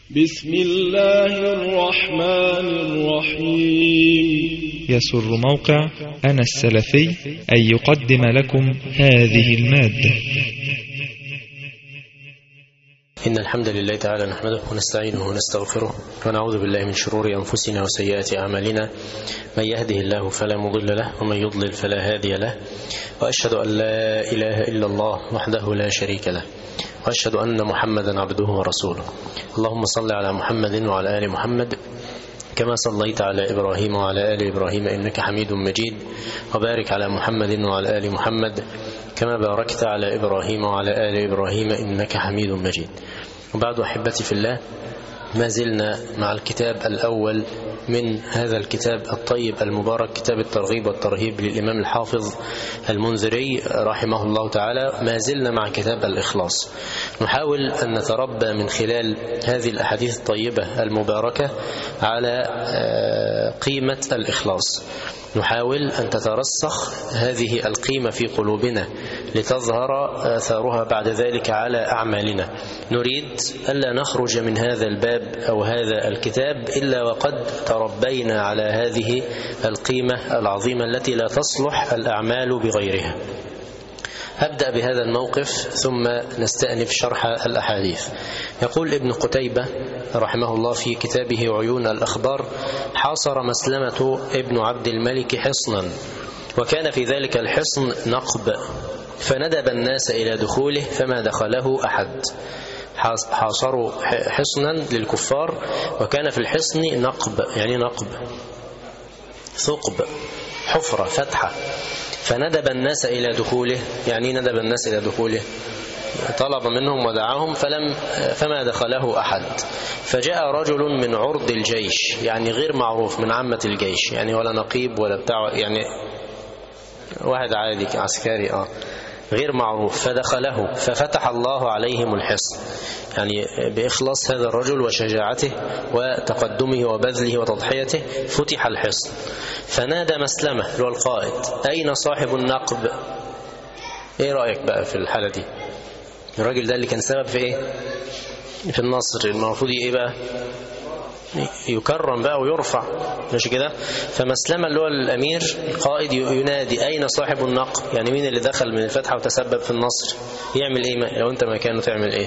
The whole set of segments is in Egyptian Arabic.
بسم الله الرحمن الرحيم يسر موقع أنا السلفي أن يقدم لكم هذه المادة إن الحمد لله تعالى نحمده ونستعينه ونستغفره ونعوذ بالله من شرور أنفسنا وسيئات أعمالنا من يهده الله فلا مضل له ومن يضلل فلا هادي له وأشهد أن لا إله إلا الله وحده لا شريك له وأشهد أن محمدا عبده ورسوله اللهم صل على محمد وعلى آل محمد كما صليت على إبراهيم وعلى آل إبراهيم إنك حميد مجيد وبارك على محمد وعلى آل محمد كما باركت على إبراهيم وعلى آل إبراهيم إنك حميد مجيد وبعد أحبتي في الله ما زلنا مع الكتاب الأول من هذا الكتاب الطيب المبارك كتاب الترغيب والترهيب للإمام الحافظ المنذري رحمه الله تعالى ما زلنا مع كتاب الإخلاص نحاول أن نتربى من خلال هذه الأحاديث الطيبة المباركة على قيمة الإخلاص نحاول أن تترسخ هذه القيمة في قلوبنا لتظهر آثارها بعد ذلك على أعمالنا نريد ألا نخرج من هذا الباب أو هذا الكتاب إلا وقد تربينا على هذه القيمة العظيمة التي لا تصلح الأعمال بغيرها أبدأ بهذا الموقف ثم نستأنف شرح الأحاديث يقول ابن قتيبة رحمه الله في كتابه عيون الأخبار حاصر مسلمة ابن عبد الملك حصنا وكان في ذلك الحصن نقب فندب الناس إلى دخوله فما دخله أحد حاصروا حصنا للكفار وكان في الحصن نقب يعني نقب ثقب حفرة فتحة فندب الناس إلى دخوله يعني ندب الناس إلى دخوله طلب منهم ودعاهم فلم فما دخله أحد فجاء رجل من عرض الجيش يعني غير معروف من عامة الجيش يعني ولا نقيب ولا بتاع يعني واحد عادي عسكري اه غير معروف فدخله ففتح الله عليهم الحصن يعني بإخلاص هذا الرجل وشجاعته وتقدمه وبذله وتضحيته فتح الحصن فنادى مسلمة اللي هو القائد أين صاحب النقب ايه رأيك بقى في الحالة دي الراجل ده اللي كان سبب في ايه في النصر المفروض ايه بقى يكرم بقى ويرفع ماشي كده فمسلمة اللي هو الأمير القائد ينادي أين صاحب النقب يعني مين اللي دخل من الفتحة وتسبب في النصر يعمل إيه لو أنت مكانه تعمل إيه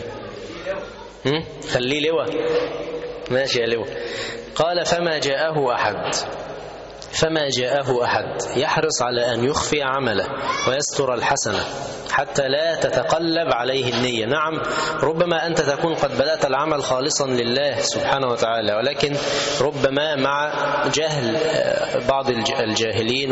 هم؟ خليه لواء ماشي يا لواء قال فما جاءه أحد فما جاءه أحد يحرص على أن يخفي عمله ويستر الحسنة حتى لا تتقلب عليه النية نعم ربما أنت تكون قد بدأت العمل خالصا لله سبحانه وتعالى ولكن ربما مع جهل بعض الجاهلين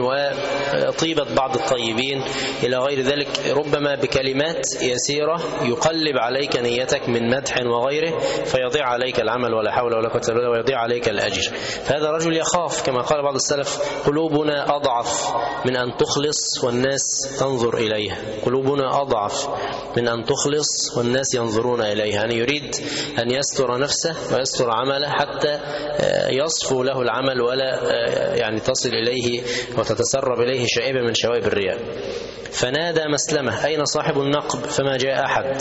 وطيبة بعض الطيبين إلى غير ذلك ربما بكلمات يسيرة يقلب عليك نيتك من مدح وغيره فيضيع عليك العمل ولا حول ولا قوة إلا بالله ويضيع عليك الأجر فهذا رجل يخاف كما قال بعض السلف قلوبنا أضعف من أن تخلص والناس تنظر إليها قلوبنا أضعف من أن تخلص والناس ينظرون إليها يعني يريد أن يستر نفسه ويستر عمله حتى يصفو له العمل ولا يعني تصل إليه وتتسرب إليه شائبة من شوائب الرياء فنادى مسلمة أين صاحب النقب فما جاء أحد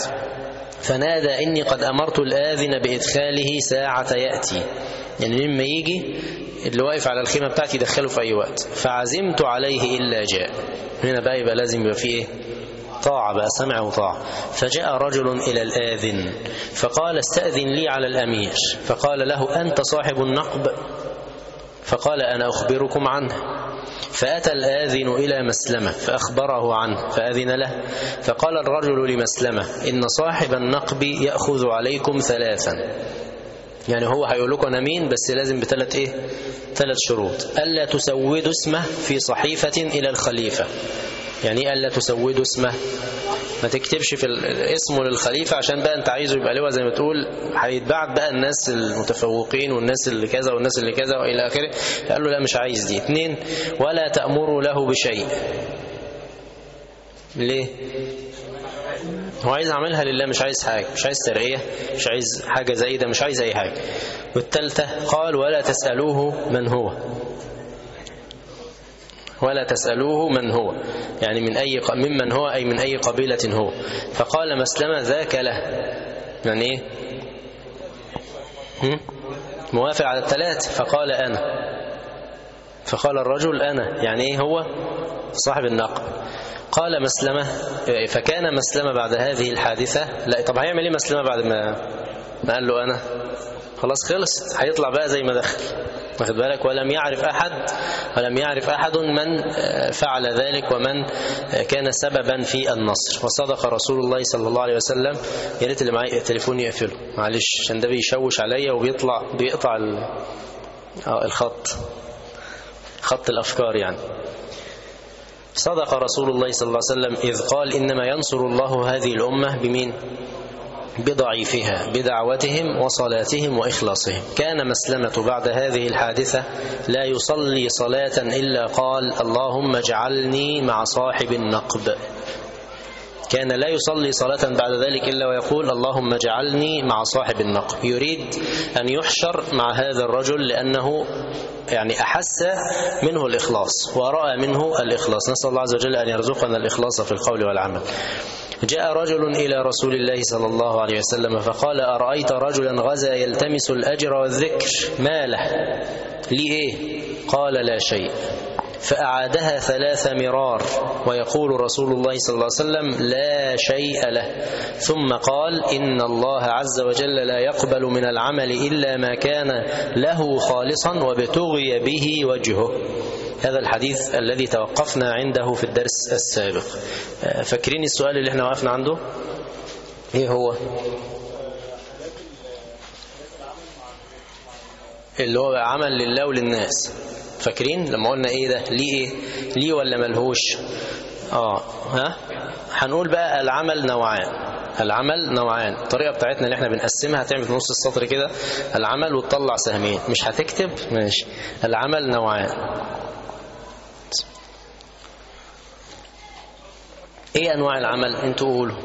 فنادى إني قد أمرت الآذن بإدخاله ساعة يأتي يعني لما يجي اللي واقف على الخيمة بتاعتي يدخله في أي وقت فعزمت عليه إلا جاء هنا بقى يبقى لازم يبقى فيه إيه؟ طاعة بقى سمع وطاعة فجاء رجل إلى الآذن فقال استأذن لي على الأمير فقال له أنت صاحب النقب فقال أنا أخبركم عنه فأتى الآذن إلى مسلمة فأخبره عنه فأذن له فقال الرجل لمسلمة إن صاحب النقب يأخذ عليكم ثلاثا يعني هو هيقول لكم انا مين بس لازم بثلاث ايه ثلاث شروط الا تسودوا اسمه في صحيفه الى الخليفه يعني ايه الا تسودوا اسمه ما تكتبش في اسمه للخليفة عشان بقى انت عايزه يبقى لواء زي ما تقول هيتبعت بقى الناس المتفوقين والناس اللي كذا والناس اللي كذا والى اخره قال له لا مش عايز دي اثنين ولا تأمروا له بشيء ليه هو عايز اعملها لله مش عايز حاجة مش عايز ترقية مش عايز حاجة زايدة مش عايز اي حاجة والثالثة قال ولا تسألوه من هو ولا تسألوه من هو يعني من أي ممن هو أي من أي قبيلة هو فقال مسلمة ذاك له يعني إيه هم؟ موافق على الثلاث فقال أنا فقال الرجل أنا يعني إيه هو صاحب النقب قال مسلمة فكان مسلمة بعد هذه الحادثة لا طب هيعمل إيه مسلمة بعد ما ما قال له أنا خلاص خلص هيطلع بقى زي ما دخل واخد بالك ولم يعرف أحد ولم يعرف أحد من فعل ذلك ومن كان سببا في النصر وصدق رسول الله صلى الله عليه وسلم يا ريت اللي معايا التليفون يقفله معلش عشان ده بيشوش عليا وبيطلع بيقطع الخط خط الأفكار يعني صدق رسول الله صلى الله عليه وسلم إذ قال إنما ينصر الله هذه الأمة بمين بضعيفها بدعوتهم وصلاتهم وإخلاصهم كان مسلمة بعد هذه الحادثة لا يصلي صلاة إلا قال اللهم اجعلني مع صاحب النقب كان لا يصلي صلاة بعد ذلك إلا ويقول اللهم اجعلني مع صاحب النقب يريد أن يحشر مع هذا الرجل لأنه يعني أحس منه الإخلاص ورأى منه الإخلاص نسأل الله عز وجل أن يرزقنا الإخلاص في القول والعمل جاء رجل إلى رسول الله صلى الله عليه وسلم فقال أرأيت رجلا غزا يلتمس الأجر والذكر ما له لي إيه قال لا شيء فأعادها ثلاث مرار ويقول رسول الله صلى الله عليه وسلم لا شيء له ثم قال إن الله عز وجل لا يقبل من العمل إلا ما كان له خالصا وابتغي به وجهه هذا الحديث الذي توقفنا عنده في الدرس السابق فاكرين السؤال اللي احنا وقفنا عنده ايه هو اللي هو عمل لله وللناس فاكرين لما قلنا ايه ده ليه ايه ليه ولا ملهوش اه ها هنقول بقى العمل نوعان العمل نوعان الطريقه بتاعتنا اللي احنا بنقسمها هتعمل في نص السطر كده العمل وتطلع سهمين مش هتكتب ماشي العمل نوعان ايه انواع العمل انتوا قولوا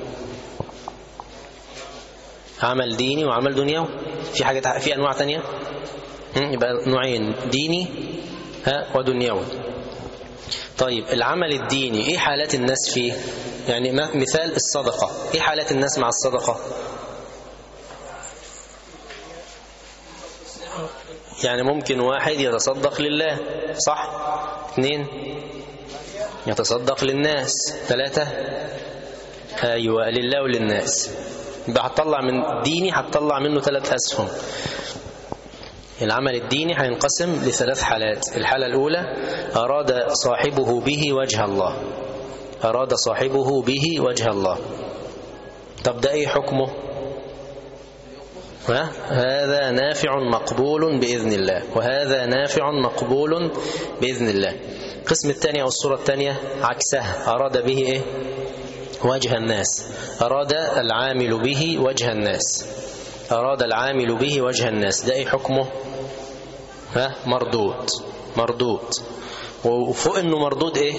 عمل ديني وعمل دنيوي في حاجه في انواع تانية يبقى نوعين ديني ها ودنيوي طيب العمل الديني ايه حالات الناس فيه يعني مثال الصدقه ايه حالات الناس مع الصدقه يعني ممكن واحد يتصدق لله صح اثنين يتصدق للناس ثلاثة أيوة لله وللناس يبقى هتطلع من ديني هتطلع منه ثلاث أسهم العمل الديني هينقسم لثلاث حالات الحالة الأولى أراد صاحبه به وجه الله أراد صاحبه به وجه الله طب ده إيه حكمه ها؟ هذا نافع مقبول بإذن الله وهذا نافع مقبول بإذن الله القسم الثاني أو الصورة الثانية عكسها أراد به إيه؟ وجه الناس أراد العامل به وجه الناس أراد العامل به وجه الناس ده إيه حكمه ها مردود مردود وفوق إنه مردود إيه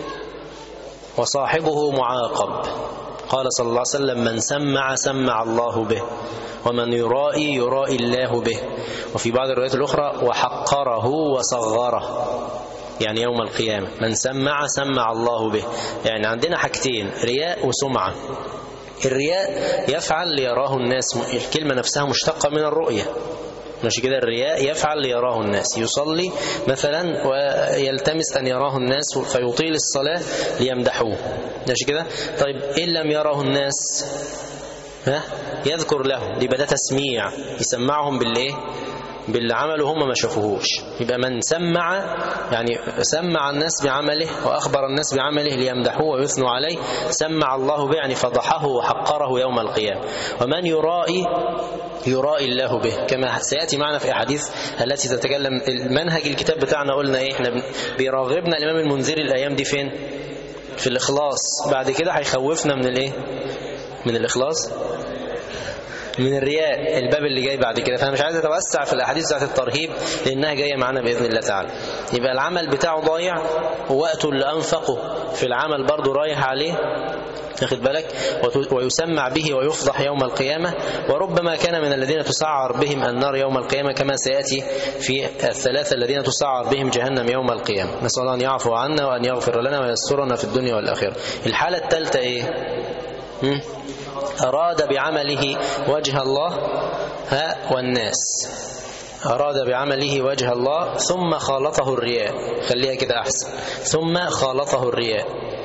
وصاحبه معاقب قال صلى الله عليه وسلم من سمع سمع الله به ومن يرائي يرائي الله به وفي بعض الروايات الأخرى وحقره وصغره يعني يوم القيامة من سمع سمع الله به يعني عندنا حاجتين رياء وسمعة الرياء يفعل ليراه الناس الكلمة نفسها مشتقة من الرؤية مش كده الرياء يفعل ليراه الناس يصلي مثلا ويلتمس أن يراه الناس فيطيل الصلاة ليمدحوه مش كده طيب إن لم يراه الناس ها يذكر له يبقى ده تسميع يسمعهم بالايه باللي عمله هم ما شافوهوش يبقى من سمع يعني سمع الناس بعمله وأخبر الناس بعمله ليمدحوه ويثنوا عليه سمع الله به يعني فضحه وحقره يوم القيامة ومن يرائي يرائي الله به كما سيأتي معنا في أحاديث التي تتكلم المنهج الكتاب بتاعنا قلنا إيه إحنا بيراغبنا الإمام المنذري الأيام دي فين في الإخلاص بعد كده هيخوفنا من الإيه من الإخلاص من الرياء الباب اللي جاي بعد كده فانا مش عايز اتوسع في الاحاديث بتاعت الترهيب لانها جايه معانا باذن الله تعالى يبقى العمل بتاعه ضايع ووقته اللي انفقه في العمل برضه رايح عليه واخد بالك ويسمع به ويفضح يوم القيامة وربما كان من الذين تسعر بهم النار يوم القيامة كما سيأتي في الثلاثة الذين تسعر بهم جهنم يوم القيامة نسأل الله أن يعفو عنا وأن يغفر لنا ويسترنا في الدنيا والآخرة الحالة الثالثة إيه؟ أراد بعمله وجه الله ها والناس أراد بعمله وجه الله ثم خالطه الرياء خليها كده أحسن ثم خالطه الرياء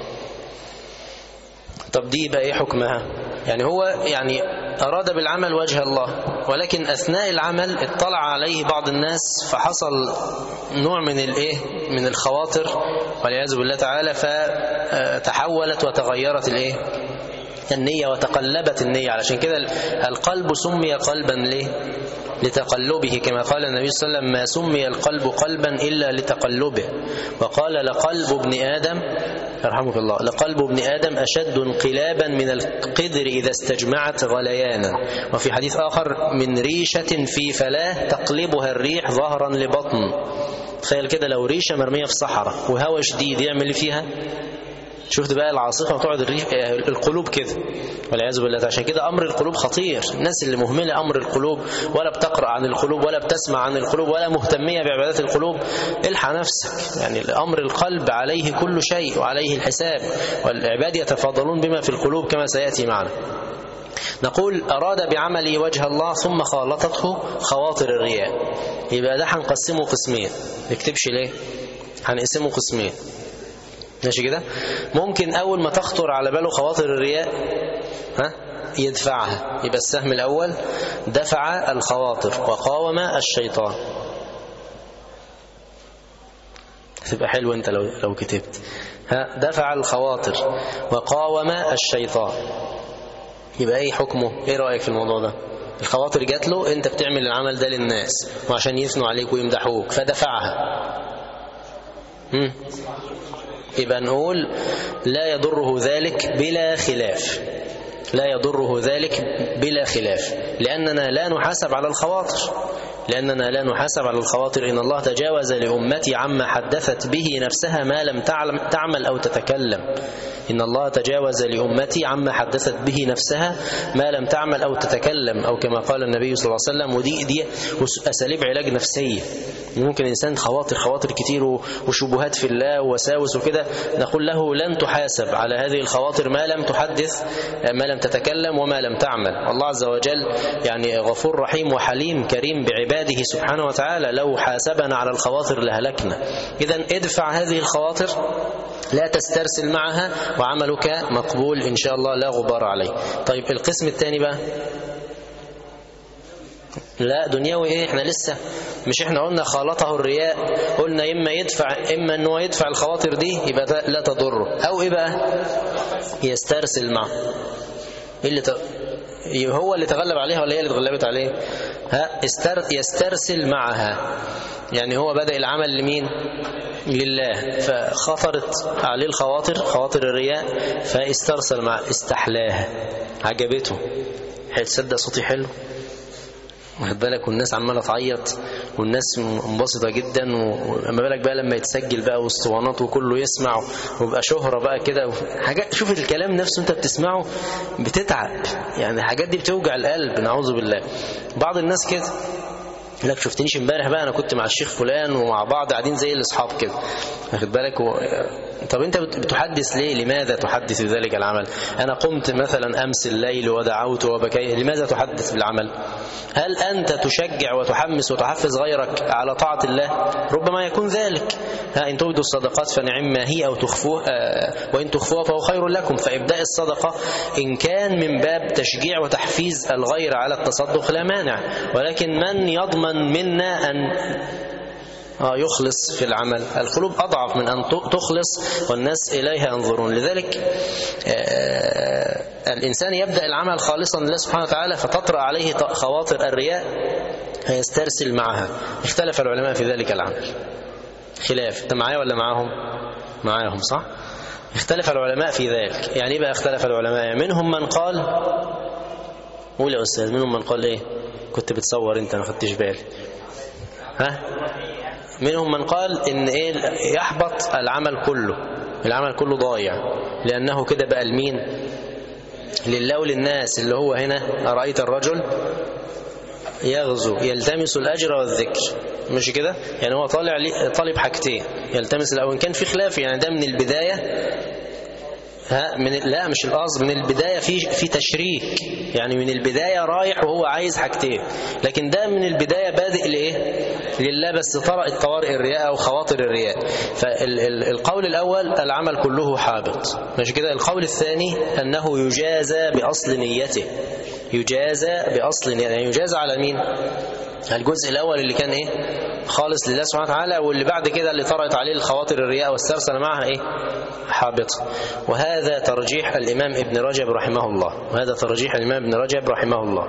طب دي بقى إيه حكمها يعني هو يعني أراد بالعمل وجه الله ولكن أثناء العمل اطلع عليه بعض الناس فحصل نوع من الإيه من الخواطر والعياذ بالله تعالى فتحولت وتغيرت الإيه النية وتقلبت النية علشان كده القلب سمي قلبا ليه لتقلبه كما قال النبي صلى الله عليه وسلم ما سمي القلب قلبا إلا لتقلبه وقال لقلب ابن آدم يرحمك الله لقلب ابن آدم أشد انقلابا من القدر إذا استجمعت غليانا وفي حديث آخر من ريشة في فلاه تقلبها الريح ظهرا لبطن تخيل كده لو ريشة مرمية في صحراء وهواء شديد يعمل اللي فيها شفت بقى العاصفة وتقعد الريح القلوب كده والعياذ بالله عشان كده أمر القلوب خطير الناس اللي مهملة أمر القلوب ولا بتقرأ عن القلوب ولا بتسمع عن القلوب ولا مهتمية بعبادات القلوب الحق نفسك يعني أمر القلب عليه كل شيء وعليه الحساب والعباد يتفاضلون بما في القلوب كما سيأتي معنا نقول أراد بعمله وجه الله ثم خالطته خواطر الرياء يبقى ده هنقسمه قسمين نكتبش ليه هنقسمه قسمين ماشي كده ممكن أول ما تخطر على باله خواطر الرياء ها يدفعها يبقى السهم الأول دفع الخواطر وقاوم الشيطان تبقى حلو انت لو لو كتبت ها دفع الخواطر وقاوم الشيطان يبقى ايه حكمه ايه رأيك في الموضوع ده الخواطر جات له انت بتعمل العمل ده للناس وعشان يثنوا عليك ويمدحوك فدفعها مم. يبقى نقول لا يضره ذلك بلا خلاف لا يضره ذلك بلا خلاف لأننا لا نحاسب على الخواطر لأننا لا نحاسب على الخواطر إن الله تجاوز لأمتي عما حدثت به نفسها ما لم تعلم تعمل أو تتكلم إن الله تجاوز لأمتي عما حدثت به نفسها ما لم تعمل أو تتكلم أو كما قال النبي صلى الله عليه وسلم ودي دي أساليب علاج نفسية ممكن إنسان خواطر خواطر كتير وشبهات في الله ووساوس وكده نقول له لن تحاسب على هذه الخواطر ما لم تحدث ما لم تتكلم وما لم تعمل الله عز وجل يعني غفور رحيم وحليم كريم بعباده سبحانه وتعالى لو حاسبنا على الخواطر لهلكنا إذا ادفع هذه الخواطر لا تسترسل معها وعملك مقبول إن شاء الله لا غبار عليه طيب القسم الثاني بقى لا دنيوي ايه احنا لسه مش احنا قلنا خالطه الرياء قلنا اما يدفع اما ان هو يدفع الخواطر دي يبقى لا تضره او ايه بقى يسترسل معه ايه اللي ت... هو اللي تغلب عليها ولا هي اللي تغلبت عليه ها استر... يسترسل معها يعني هو بدأ العمل لمين لله فخطرت عليه الخواطر خواطر الرياء فاسترسل مع استحلاها عجبته هتصدق صوتي حلو واخد بالك والناس عماله تعيط والناس منبسطه جدا وما بالك بقى لما يتسجل بقى والاسطوانات وكله يسمع ويبقى شهره بقى كده حاجات شوف الكلام نفسه انت بتسمعه بتتعب يعني الحاجات دي بتوجع القلب نعوذ بالله بعض الناس كده لك شفتنيش امبارح بقى انا كنت مع الشيخ فلان ومع بعض قاعدين زي الاصحاب كده واخد بالك و... طب انت بتحدث ليه لماذا تحدث بذلك العمل انا قمت مثلا امس الليل ودعوت وبكيت لماذا تحدث بالعمل هل انت تشجع وتحمس وتحفز غيرك على طاعه الله ربما يكون ذلك ها ان تبدوا الصدقات فنعم ما هي او تخفوها آه وان تخفوها فهو خير لكم فابداء الصدقه ان كان من باب تشجيع وتحفيز الغير على التصدق لا مانع ولكن من يضمن منا ان يخلص في العمل القلوب أضعف من أن تخلص والناس إليها ينظرون لذلك الإنسان يبدأ العمل خالصا لله سبحانه وتعالى فتطرأ عليه خواطر الرياء فيسترسل معها اختلف العلماء في ذلك العمل خلاف انت معايا ولا معاهم معاهم صح اختلف العلماء في ذلك يعني بقى اختلف العلماء منهم من قال قول يا أستاذ منهم من قال ايه كنت بتصور انت ما خدتش بالي ها منهم من قال ان ايه يحبط العمل كله العمل كله ضايع لانه كده بقى لمين لله وللناس اللي هو هنا أرأيت الرجل يغزو يلتمس الأجر والذكر مش كده يعني هو طالع طالب حاجتين يلتمس الأول كان في خلاف يعني ده من البداية ها من لا مش القصد من البدايه في في تشريك يعني من البدايه رايح وهو عايز حاجتين لكن ده من البدايه بادئ لايه لله بس طرأت طوارئ الرياء او خواطر الرياء فالقول الاول العمل كله حابط مش كده القول الثاني انه يجازى باصل نيته يجازى باصل يعني يجازى على مين الجزء الاول اللي كان ايه خالص لله سبحانه وتعالى واللي بعد كده اللي طرأت عليه الخواطر الرياء والسرسل معها ايه حابطة وهذا ترجيح الإمام ابن رجب رحمه الله وهذا ترجيح الإمام ابن رجب رحمه الله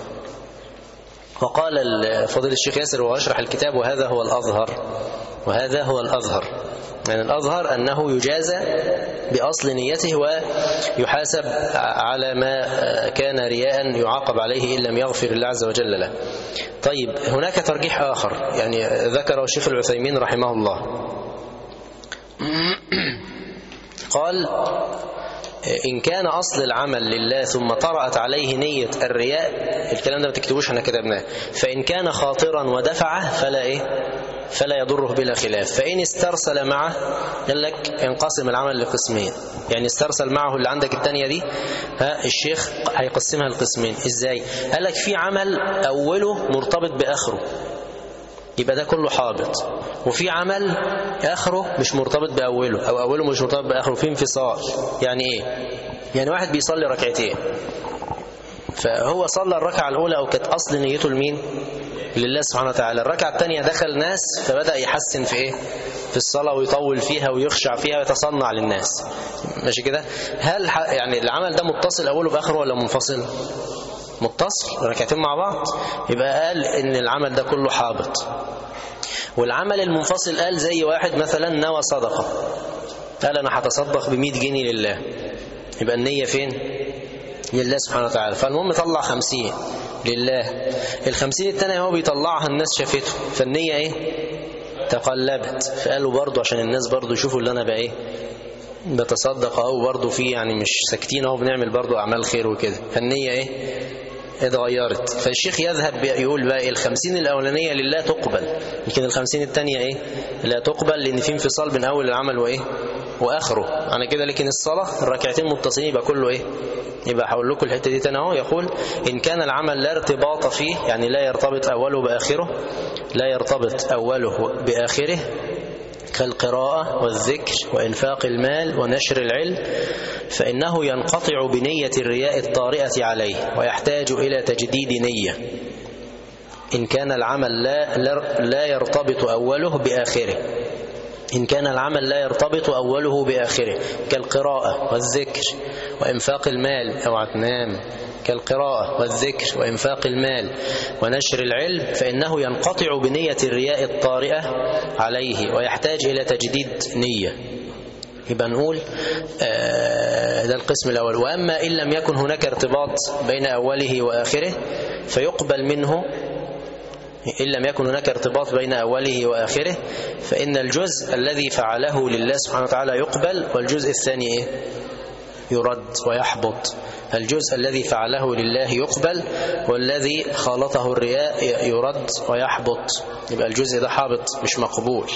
وقال فضيل الشيخ ياسر وأشرح الكتاب وهذا هو الأظهر وهذا هو الأظهر يعني الأظهر أنه يجازى بأصل نيته ويحاسب على ما كان رياء يعاقب عليه إن لم يغفر الله عز وجل له طيب هناك ترجيح آخر يعني ذكره الشيخ العثيمين رحمه الله قال إن كان أصل العمل لله ثم طرأت عليه نية الرياء الكلام ده ما تكتبوش احنا كتبناه فإن كان خاطرا ودفعه فلا إيه فلا يضره بلا خلاف فإن استرسل معه قال لك ينقسم العمل لقسمين يعني استرسل معه اللي عندك الثانية دي ها الشيخ هيقسمها لقسمين ازاي قال لك في عمل أوله مرتبط بآخره يبقى ده كله حابط وفي عمل آخره مش مرتبط بأوله أو أوله مش مرتبط بآخره في انفصال يعني إيه يعني واحد بيصلي ركعتين فهو صلى الركعة الأولى أو كانت أصل نيته لمين لله سبحانه وتعالى الركعة الثانية دخل ناس فبدأ يحسن في إيه في الصلاة ويطول فيها ويخشع فيها ويتصنع للناس ماشي كده هل يعني العمل ده متصل أوله بآخره ولا منفصل متصل ركعتين مع بعض يبقى قال ان العمل ده كله حابط والعمل المنفصل قال زي واحد مثلا نوى صدقة قال انا هتصدق ب 100 جنيه لله يبقى النية فين لله سبحانه وتعالى فالمهم طلع 50 لله ال 50 التانية هو بيطلعها الناس شافته فالنية ايه تقلبت فقالوا برضه عشان الناس برضه يشوفوا اللي انا بقى ايه بتصدق اهو برضه في يعني مش ساكتين اهو بنعمل برضه اعمال خير وكده فالنية ايه اتغيرت فالشيخ يذهب يقول بقى الخمسين الأولانية لله تقبل لكن الخمسين الثانية إيه لا تقبل لأن في انفصال بين أول العمل وإيه وآخره أنا كده لكن الصلاة الركعتين متصلين يبقى كله إيه يبقى هقول لكم الحتة دي تاني اهو يقول إن كان العمل لا ارتباط فيه يعني لا يرتبط أوله بآخره لا يرتبط أوله بآخره كالقراءة والذكر وإنفاق المال ونشر العلم فإنه ينقطع بنية الرياء الطارئة عليه ويحتاج إلى تجديد نية إن كان العمل لا, لا يرتبط أوله بآخره إن كان العمل لا يرتبط أوله بآخره كالقراءة والذكر وإنفاق المال أو تنام كالقراءة والذكر وإنفاق المال ونشر العلم فإنه ينقطع بنية الرياء الطارئة عليه ويحتاج إلى تجديد نية يبقى نقول ده القسم الأول وأما إن لم يكن هناك ارتباط بين أوله وآخره فيقبل منه إن لم يكن هناك ارتباط بين أوله وآخره فإن الجزء الذي فعله لله سبحانه وتعالى يقبل والجزء الثاني إيه؟ يرد ويحبط الجزء الذي فعله لله يقبل والذي خالطه الرياء يرد ويحبط يبقى الجزء ده حابط مش مقبول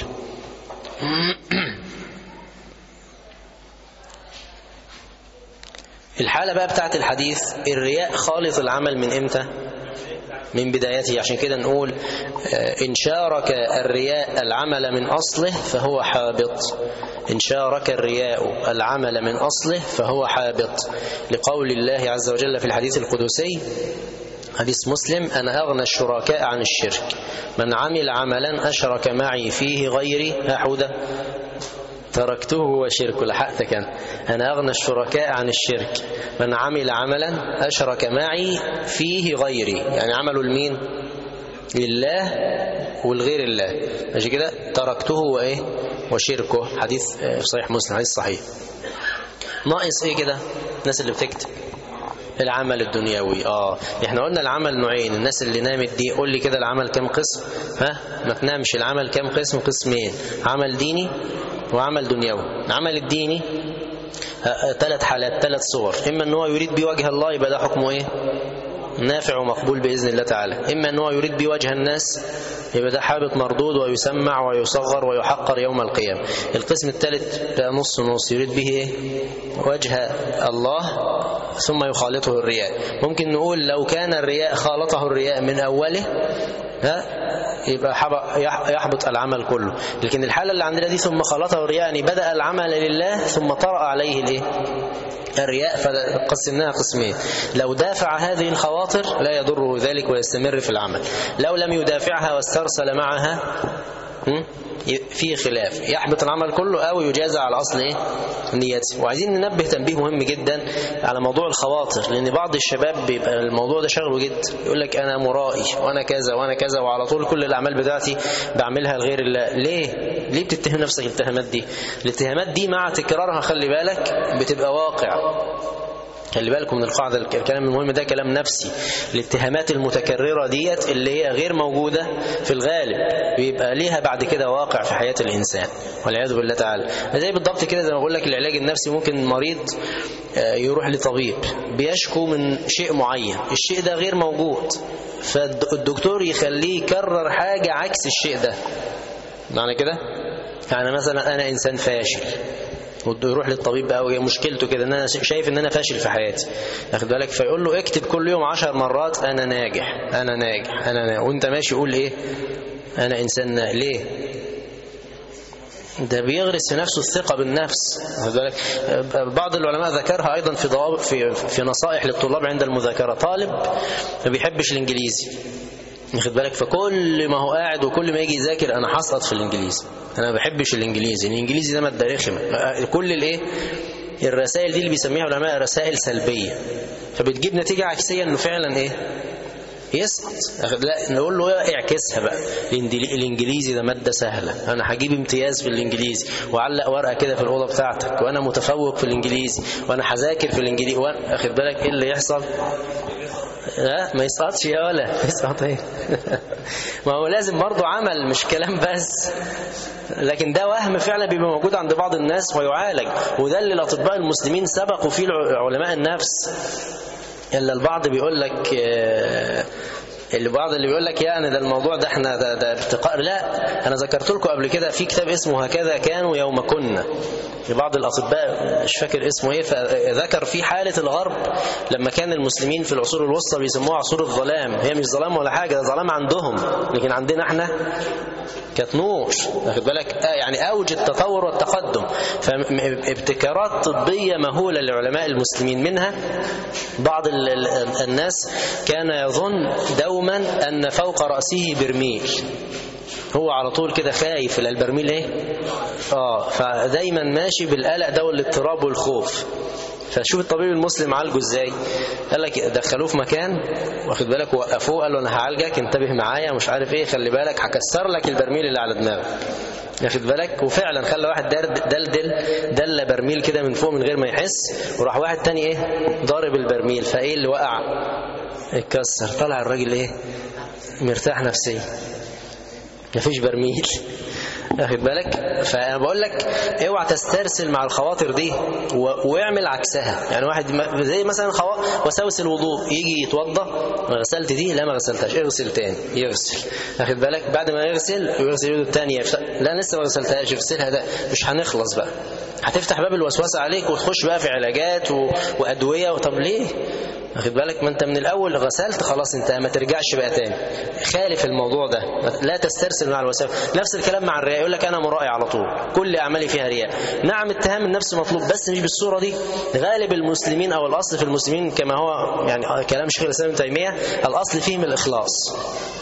الحالة بقى بتاعت الحديث الرياء خالط العمل من امتى من بدايته عشان كده نقول إن شارك الرياء العمل من أصله فهو حابط إن شارك الرياء العمل من أصله فهو حابط لقول الله عز وجل في الحديث القدسي حديث مسلم أنا أغنى الشركاء عن الشرك من عمل عملا أشرك معي فيه غيري أحوده تركته وشرك لحقتك أنا أنا أغنى الشركاء عن الشرك من عمل عملا أشرك معي فيه غيري يعني عمله لمين لله والغير الله ماشي كده تركته وإيه وشركه حديث في صحيح مسلم حديث صحيح ناقص إيه كده الناس اللي بتكتب العمل الدنيوي اه احنا قلنا العمل نوعين الناس اللي نامت دي قول لي كده العمل كام قسم ها ما تنامش العمل كام قسم قسمين عمل ديني وعمل دنيوي العمل الديني ثلاث حالات ثلاث صور اما ان هو يريد بوجه الله يبقى ده حكمه ايه نافع ومقبول بإذن الله تعالى إما أنه يريد به وجه الناس يبقى ده حابط مردود ويسمع ويصغر ويحقر يوم القيامة القسم الثالث ده نص نص يريد به إيه؟ وجه الله ثم يخالطه الرياء ممكن نقول لو كان الرياء خالطه الرياء من أوله ها يبقى يحبط العمل كله لكن الحالة اللي عندنا دي ثم خلطه الرياء يعني بدأ العمل لله ثم طرأ عليه الايه الرياء فقسمناها قسمين لو دافع هذه الخواطر لا يضره ذلك ويستمر في العمل لو لم يدافعها واسترسل معها في خلاف يحبط العمل كله او يجازى على اصل ايه نيته وعايزين ننبه تنبيه مهم جدا على موضوع الخواطر لان بعض الشباب بيبقى الموضوع ده شغله جدا يقول لك انا مرائي وانا كذا وانا كذا وعلى طول كل الاعمال بتاعتي بعملها لغير الله ليه ليه بتتهم نفسك الاتهامات دي الاتهامات دي مع تكرارها خلي بالك بتبقى واقع خلي بالكم من القاعدة الكلام المهم ده كلام نفسي الاتهامات المتكررة ديت اللي هي غير موجودة في الغالب بيبقى ليها بعد كده واقع في حياة الإنسان والعياذ بالله تعالى زي بالضبط كده زي ما بقول لك العلاج النفسي ممكن مريض يروح لطبيب بيشكو من شيء معين الشيء ده غير موجود فالدكتور يخليه يكرر حاجة عكس الشيء ده معنى كده يعني مثلا أنا إنسان فاشل ويروح للطبيب بقى وهي مشكلته كده ان انا شايف ان انا فاشل في حياتي واخد بالك فيقول له اكتب كل يوم عشر مرات انا ناجح انا ناجح انا ناجح وانت ماشي يقول ايه انا انسان ناجح. ليه ده بيغرس في نفسه الثقة بالنفس واخد بالك بعض العلماء ذكرها أيضا في ضوابط في في نصائح للطلاب عند المذاكرة طالب ما بيحبش الإنجليزي واخد بالك فكل ما هو قاعد وكل ما يجي يذاكر أنا هسقط في الإنجليزي انا ما بحبش الانجليزي الانجليزي ده ماده رخمه كل الايه الرسائل دي اللي بيسميها العلماء رسائل سلبيه فبتجيب نتيجه عكسيه انه فعلا ايه يسقط لا نقول له اعكسها بقى الانجليزي ده ماده سهله انا هجيب امتياز في الانجليزي وعلق ورقه كده في الاوضه بتاعتك وانا متفوق في الانجليزي وانا هذاكر في الانجليزي وانا اخد بالك ايه اللي يحصل لا ما يسقطش يا ولا يسقط ايه ما هو لازم برضه عمل مش كلام بس لكن ده وهم فعلا بيبقى موجود عند بعض الناس ويعالج وده اللي الاطباء المسلمين سبقوا فيه علماء النفس الا البعض بيقول لك اللي بعض اللي بيقول لك يعني ده الموضوع ده احنا ده, ده ارتقاء لا انا ذكرت لكم قبل كده في كتاب اسمه هكذا كانوا يوم كنا لبعض الاطباء مش فاكر اسمه ايه فذكر في حاله الغرب لما كان المسلمين في العصور الوسطى بيسموها عصور الظلام هي مش ظلام ولا حاجه ده ظلام عندهم لكن عندنا احنا كانت نور واخد بالك آه يعني اوج التطور والتقدم فابتكارات طبيه مهوله لعلماء المسلمين منها بعض الناس كان يظن دوما ان فوق راسه برميل هو على طول كده خايف البرميل ايه اه فدايما ماشي بالقلق ده والاضطراب والخوف فشوف الطبيب المسلم عالجه ازاي قال لك دخلوه في مكان واخد بالك وقفوه قال له انا هعالجك انتبه معايا مش عارف ايه خلي بالك هكسر لك البرميل اللي على دماغك ياخد بالك وفعلا خلى واحد دلدل دل برميل كده من فوق من غير ما يحس وراح واحد تاني ايه ضارب البرميل فايه اللي وقع اتكسر طلع الراجل ايه مرتاح نفسيا مفيش برميل واخد بالك فانا بقول لك اوعى تسترسل مع الخواطر دي واعمل عكسها يعني واحد زي مثلا خوا... وساوس الوضوء يجي يتوضا غسلت دي لا ما غسلتهاش اغسل تاني يغسل واخد بالك بعد ما يغسل يغسل يده الثانيه لا لسه ما غسلتهاش اغسلها ده مش هنخلص بقى هتفتح باب الوسوسه عليك وتخش بقى في علاجات و... وادويه طب ليه واخد بالك ما انت من الاول غسلت خلاص انت ما ترجعش بقى تاني خالف الموضوع ده لا تسترسل مع الوساوس نفس الكلام مع الرياء يقول لك انا مرائي على طول كل اعمالي فيها رياء نعم اتهام النفس مطلوب بس مش بالصوره دي غالب المسلمين او الاصل في المسلمين كما هو يعني كلام شيخ الاسلام ابن تيميه الاصل فيهم الاخلاص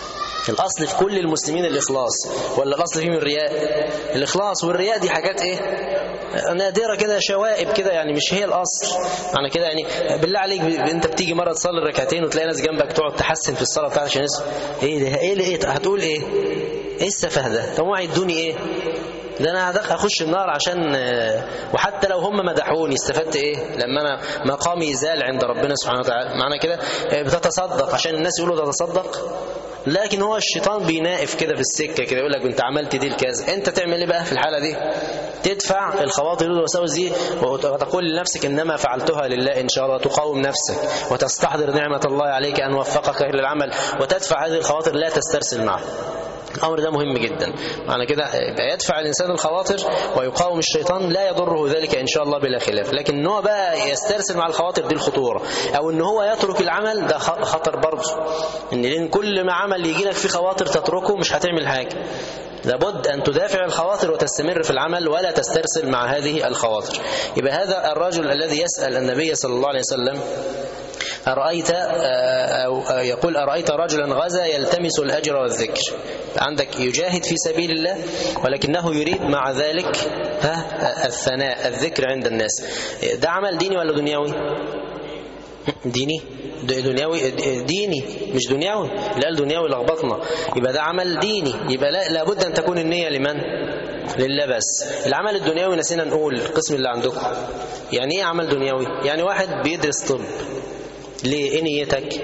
الاصل في كل المسلمين الاخلاص ولا الاصل فيهم الرياء الاخلاص والرياء دي حاجات ايه نادره كده شوائب كده يعني مش هي الاصل معنى كده يعني بالله عليك انت بتيجي مره تصلي ركعتين وتلاقي ناس جنبك تقعد تحسن في الصلاه بتاعتك عشان ايه ده ايه اللي ايه هتقول ايه ايه السفه ده طب هو هيدوني ايه ده انا هدخل اخش النار عشان آه، وحتى لو هم مدحوني استفدت ايه لما انا مقامي زال عند ربنا سبحانه وتعالى معنى كده آه، بتتصدق عشان الناس يقولوا ده تصدق لكن هو الشيطان بينائف كده في السكه كده يقول لك انت عملت دي الكذا انت تعمل ايه بقى في الحاله دي تدفع الخواطر والوساوس دي وتقول لنفسك انما فعلتها لله ان شاء الله تقاوم نفسك وتستحضر نعمه الله عليك ان وفقك للعمل وتدفع هذه الخواطر لا تسترسل معها الأمر ده مهم جدا معنى كده يبقى يدفع الإنسان الخواطر ويقاوم الشيطان لا يضره ذلك إن شاء الله بلا خلاف لكن إن هو بقى يسترسل مع الخواطر دي الخطورة أو إن هو يترك العمل ده خ- خطر برضه إن لأن كل ما عمل يجي لك فيه خواطر تتركه مش هتعمل حاجة لابد أن تدافع الخواطر وتستمر في العمل ولا تسترسل مع هذه الخواطر يبقى هذا الرجل الذي يسأل النبي صلى الله عليه وسلم أرأيت آه، أو آه، يقول أرأيت رجلا غزا يلتمس الأجر والذكر عندك يجاهد في سبيل الله ولكنه يريد مع ذلك ها الثناء الذكر عند الناس ده عمل ديني ولا دنيوي ديني د- دنيوي ديني مش دنيوي لا قال دنيوي لخبطنا يبقى ده عمل ديني يبقى لا لابد ان تكون النيه لمن لله بس العمل الدنيوي نسينا نقول القسم اللي عندكم يعني ايه عمل دنيوي يعني واحد بيدرس طب ليه ايه نيتك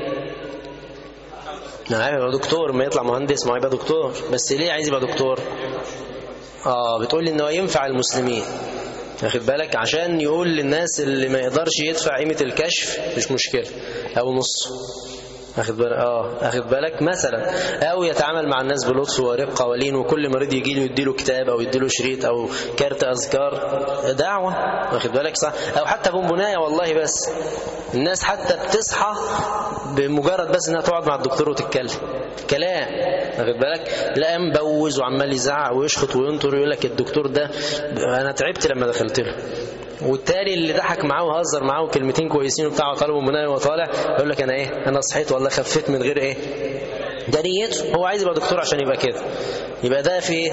ما يبقى دكتور ما يطلع مهندس ما يبقى دكتور بس ليه عايز يبقى دكتور اه بتقول لي ان هو ينفع المسلمين واخد بالك عشان يقول للناس اللي ما يقدرش يدفع قيمة الكشف مش مشكلة او نص واخد بالك اه واخد بالك مثلا او يتعامل مع الناس بلطف ورقه ولين وكل مريض يجي له يديله كتاب او يديله شريط او كارت اذكار دعوه واخد بالك صح او حتى بونبونايه والله بس الناس حتى بتصحى بمجرد بس انها تقعد مع الدكتور وتتكلم كلام واخد بالك لا مبوز وعمال يزعق ويشخط وينطر ويقول لك الدكتور ده انا تعبت لما دخلت له والتاني اللي ضحك معاه وهزر معاه كلمتين كويسين وبتاع طلبه مناي وطالع يقول لك انا ايه انا صحيت والله خفيت من غير ايه ده نيته هو عايز يبقى دكتور عشان يبقى كده يبقى ده في ايه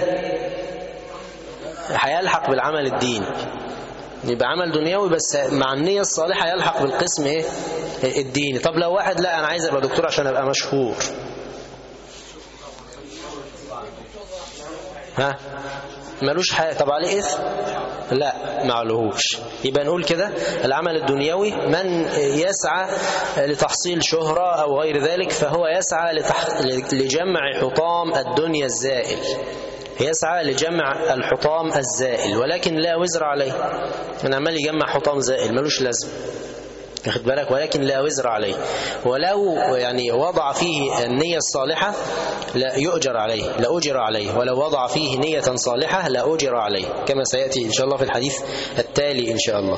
هيلحق بالعمل الديني يبقى عمل دنيوي بس مع النية الصالحة يلحق بالقسم ايه الديني طب لو واحد لا انا عايز ابقى دكتور عشان ابقى مشهور ها ملوش حاجة طب عليه إثم لا معلهوش يبقى نقول كده العمل الدنيوي من يسعى لتحصيل شهرة أو غير ذلك فهو يسعى لتح... لجمع حطام الدنيا الزائل يسعى لجمع الحطام الزائل ولكن لا وزر عليه من عمال يجمع حطام زائل ملوش لازم واخد بالك ولكن لا وزر عليه ولو يعني وضع فيه النية الصالحة لا يؤجر عليه لا أجر عليه ولو وضع فيه نية صالحة لا أجر عليه كما سيأتي إن شاء الله في الحديث التالي إن شاء الله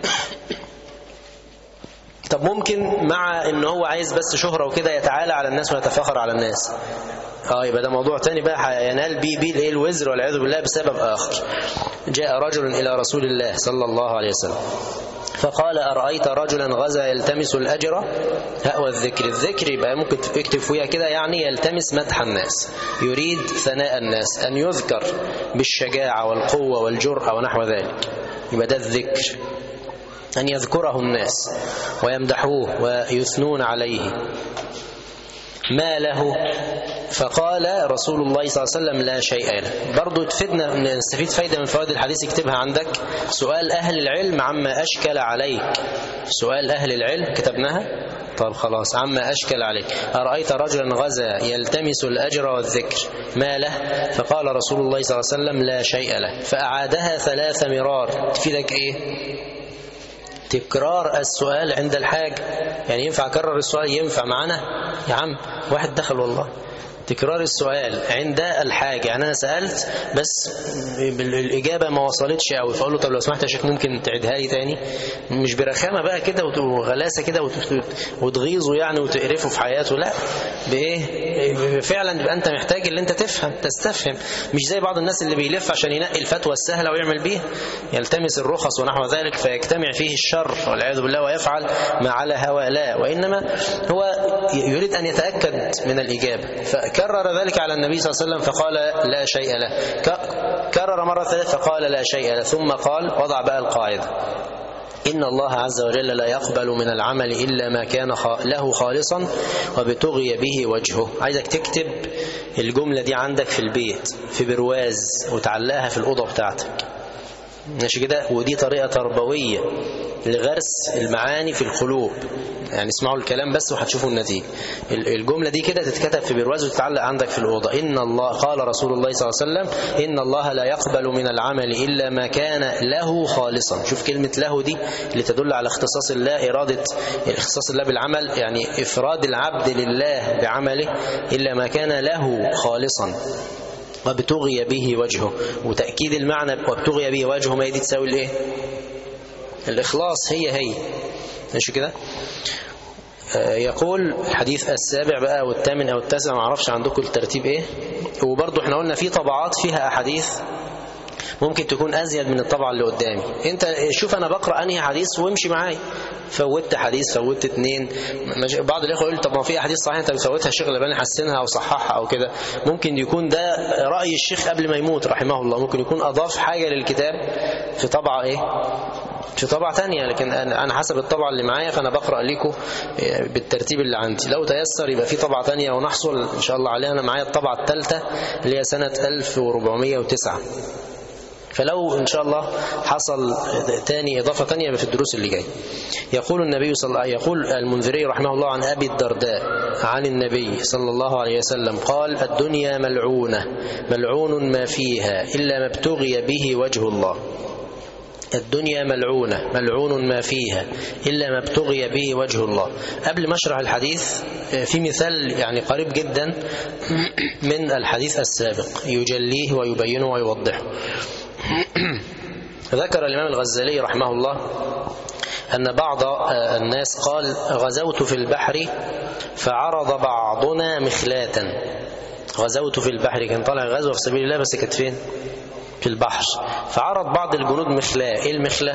طب ممكن مع ان هو عايز بس شهرة وكده يتعالى على الناس ويتفاخر على الناس اه يبقى ده موضوع تاني بقى ينال بيه بيه الايه الوزر والعياذ بالله بسبب اخر جاء رجل الى رسول الله صلى الله عليه وسلم فقال أرأيت رجلا غزا يلتمس الأجر هأوى الذكر الذكر يبقى ممكن تكتب فيها كده يعني يلتمس مدح الناس يريد ثناء الناس أن يذكر بالشجاعة والقوة والجرأة ونحو ذلك يبقى ده الذكر أن يذكره الناس ويمدحوه ويثنون عليه ما له فقال رسول الله صلى الله عليه وسلم لا شيء له برضو تفيدنا نستفيد فايدة من فوائد الحديث اكتبها عندك سؤال أهل العلم عما أشكل عليك سؤال أهل العلم كتبناها طب خلاص عما أشكل عليك أرأيت رجلا غزا يلتمس الأجر والذكر ما له فقال رسول الله صلى الله عليه وسلم لا شيء له فأعادها ثلاث مرار تفيدك إيه تكرار السؤال عند الحاجة يعني ينفع أكرر السؤال ينفع معنا يا عم واحد دخل والله تكرار السؤال عند الحاجة يعني أنا سألت بس الإجابة ما وصلتش قوي فأقول له طب لو سمحت يا شيخ ممكن تعيدها لي تاني مش برخامة بقى كده وغلاسة كده وتغيظه يعني وتقرفه في حياته لا بإيه فعلا يبقى أنت محتاج اللي أنت تفهم تستفهم مش زي بعض الناس اللي بيلف عشان ينقي الفتوى السهلة ويعمل بيها يلتمس الرخص ونحو ذلك فيجتمع فيه الشر والعياذ بالله ويفعل ما على هوى لا وإنما هو يريد أن يتأكد من الإجابة فكرر ذلك على النبي صلى الله عليه وسلم فقال لا شيء له كرر مرة ثالثة فقال لا شيء له ثم قال وضع بقى القاعدة إن الله عز وجل لا يقبل من العمل إلا ما كان له خالصا وبتغي به وجهه عايزك تكتب الجملة دي عندك في البيت في برواز وتعلقها في الأوضة بتاعتك ماشي كده ودي طريقة تربوية لغرس المعاني في القلوب يعني اسمعوا الكلام بس وهتشوفوا النتيجة الجملة دي كده تتكتب في برواز وتتعلق عندك في الأوضة إن الله قال رسول الله صلى الله عليه وسلم إن الله لا يقبل من العمل إلا ما كان له خالصا شوف كلمة له دي اللي تدل على اختصاص الله إرادة اختصاص الله بالعمل يعني إفراد العبد لله بعمله إلا ما كان له خالصا وابتغي به وجهه وتأكيد المعنى وابتغي به وجهه ما دي تساوي الايه الإخلاص هي هي ماشي كده يقول الحديث السابع بقى والثامن أو التاسع ما اعرفش عندكم الترتيب إيه وبرضه احنا قلنا في طبعات فيها أحاديث ممكن تكون أزيد من الطبعة اللي قدامي انت شوف أنا بقرأ أنهي حديث وامشي معايا فوتت حديث فوتت اتنين بعض الإخوة يقول طب ما في أحاديث صحيحة أنت بتفوتها الشيخ الألباني حسنها أو صححها أو كده ممكن يكون ده رأي الشيخ قبل ما يموت رحمه الله ممكن يكون أضاف حاجة للكتاب في طبعة إيه في طبعة تانية لكن أنا حسب الطبعة اللي معايا فأنا بقرأ لكم بالترتيب اللي عندي لو تيسر يبقى في طبعة تانية ونحصل إن شاء الله عليها أنا معايا الطبعة الثالثة اللي هي سنة 1409 فلو إن شاء الله حصل تاني إضافة تانية في الدروس اللي جاي يقول النبي صلى الله يقول المنذري رحمه الله عن أبي الدرداء عن النبي صلى الله عليه وسلم قال الدنيا ملعونة ملعون ما فيها إلا ما ابتغي به وجه الله الدنيا ملعونة ملعون ما فيها إلا ما ابتغي به وجه الله قبل ما اشرح الحديث في مثال يعني قريب جدا من الحديث السابق يجليه ويبينه ويوضحه ذكر الإمام الغزالي رحمه الله أن بعض الناس قال غزوت في البحر فعرض بعضنا مخلاة غزوت في البحر كان طالع غزوة في سبيل الله بس كانت فين في البحر فعرض بعض الجنود مخلاة ايه المخلة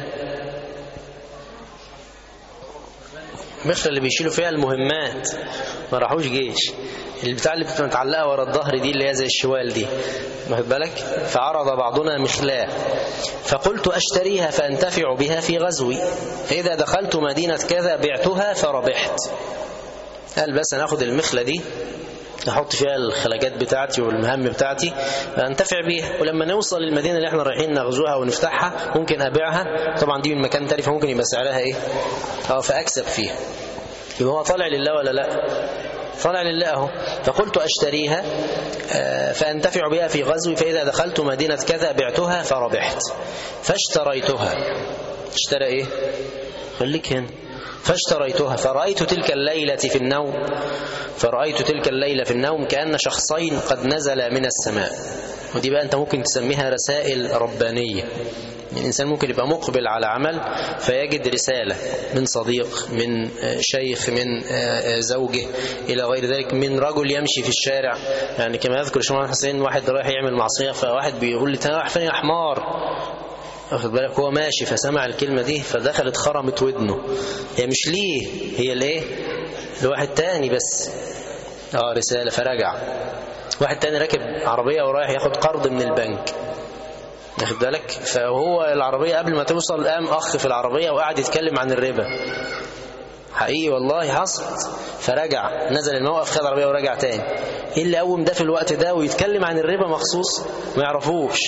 المخلة اللي بيشيلوا فيها المهمات ما راحوش جيش البتاع اللي بتبقى متعلقه ورا الظهر دي اللي هي زي الشوال دي واخد بالك فعرض بعضنا مخلاة فقلت اشتريها فانتفع بها في غزوي فاذا دخلت مدينه كذا بعتها فربحت قال بس انا اخد المخله دي احط فيها الخلاجات بتاعتي والمهام بتاعتي انتفع بيها ولما نوصل للمدينه اللي احنا رايحين نغزوها ونفتحها ممكن ابيعها طبعا دي من مكان تاني فممكن يبقى سعرها ايه اه فاكسب فيها يبقى هو طالع لله ولا لا طالع لله اهو فقلت اشتريها فانتفع بها في غزوي فاذا دخلت مدينه كذا بعتها فربحت فاشتريتها اشترى ايه خليك هنا فاشتريتها فرأيت تلك الليلة في النوم فرأيت تلك الليلة في النوم كأن شخصين قد نزل من السماء ودي بقى أنت ممكن تسميها رسائل ربانية الإنسان ممكن يبقى مقبل على عمل فيجد رسالة من صديق من شيخ من زوجه إلى غير ذلك من رجل يمشي في الشارع يعني كما يذكر الشيخ حسين واحد رايح يعمل معصية فواحد بيقول لي رايح فين يا حمار واخد بالك هو ماشي فسمع الكلمة دي فدخلت خرمت ودنه هي مش ليه هي الايه لواحد تاني بس اه رسالة فرجع واحد تاني راكب عربية ورايح ياخد قرض من البنك واخد بالك فهو العربية قبل ما توصل قام أخ في العربية وقعد يتكلم عن الربا حقيقي والله حصلت فرجع نزل الموقف خد العربية ورجع تاني ايه اللي قوم ده في الوقت ده ويتكلم عن الربا مخصوص ما يعرفوش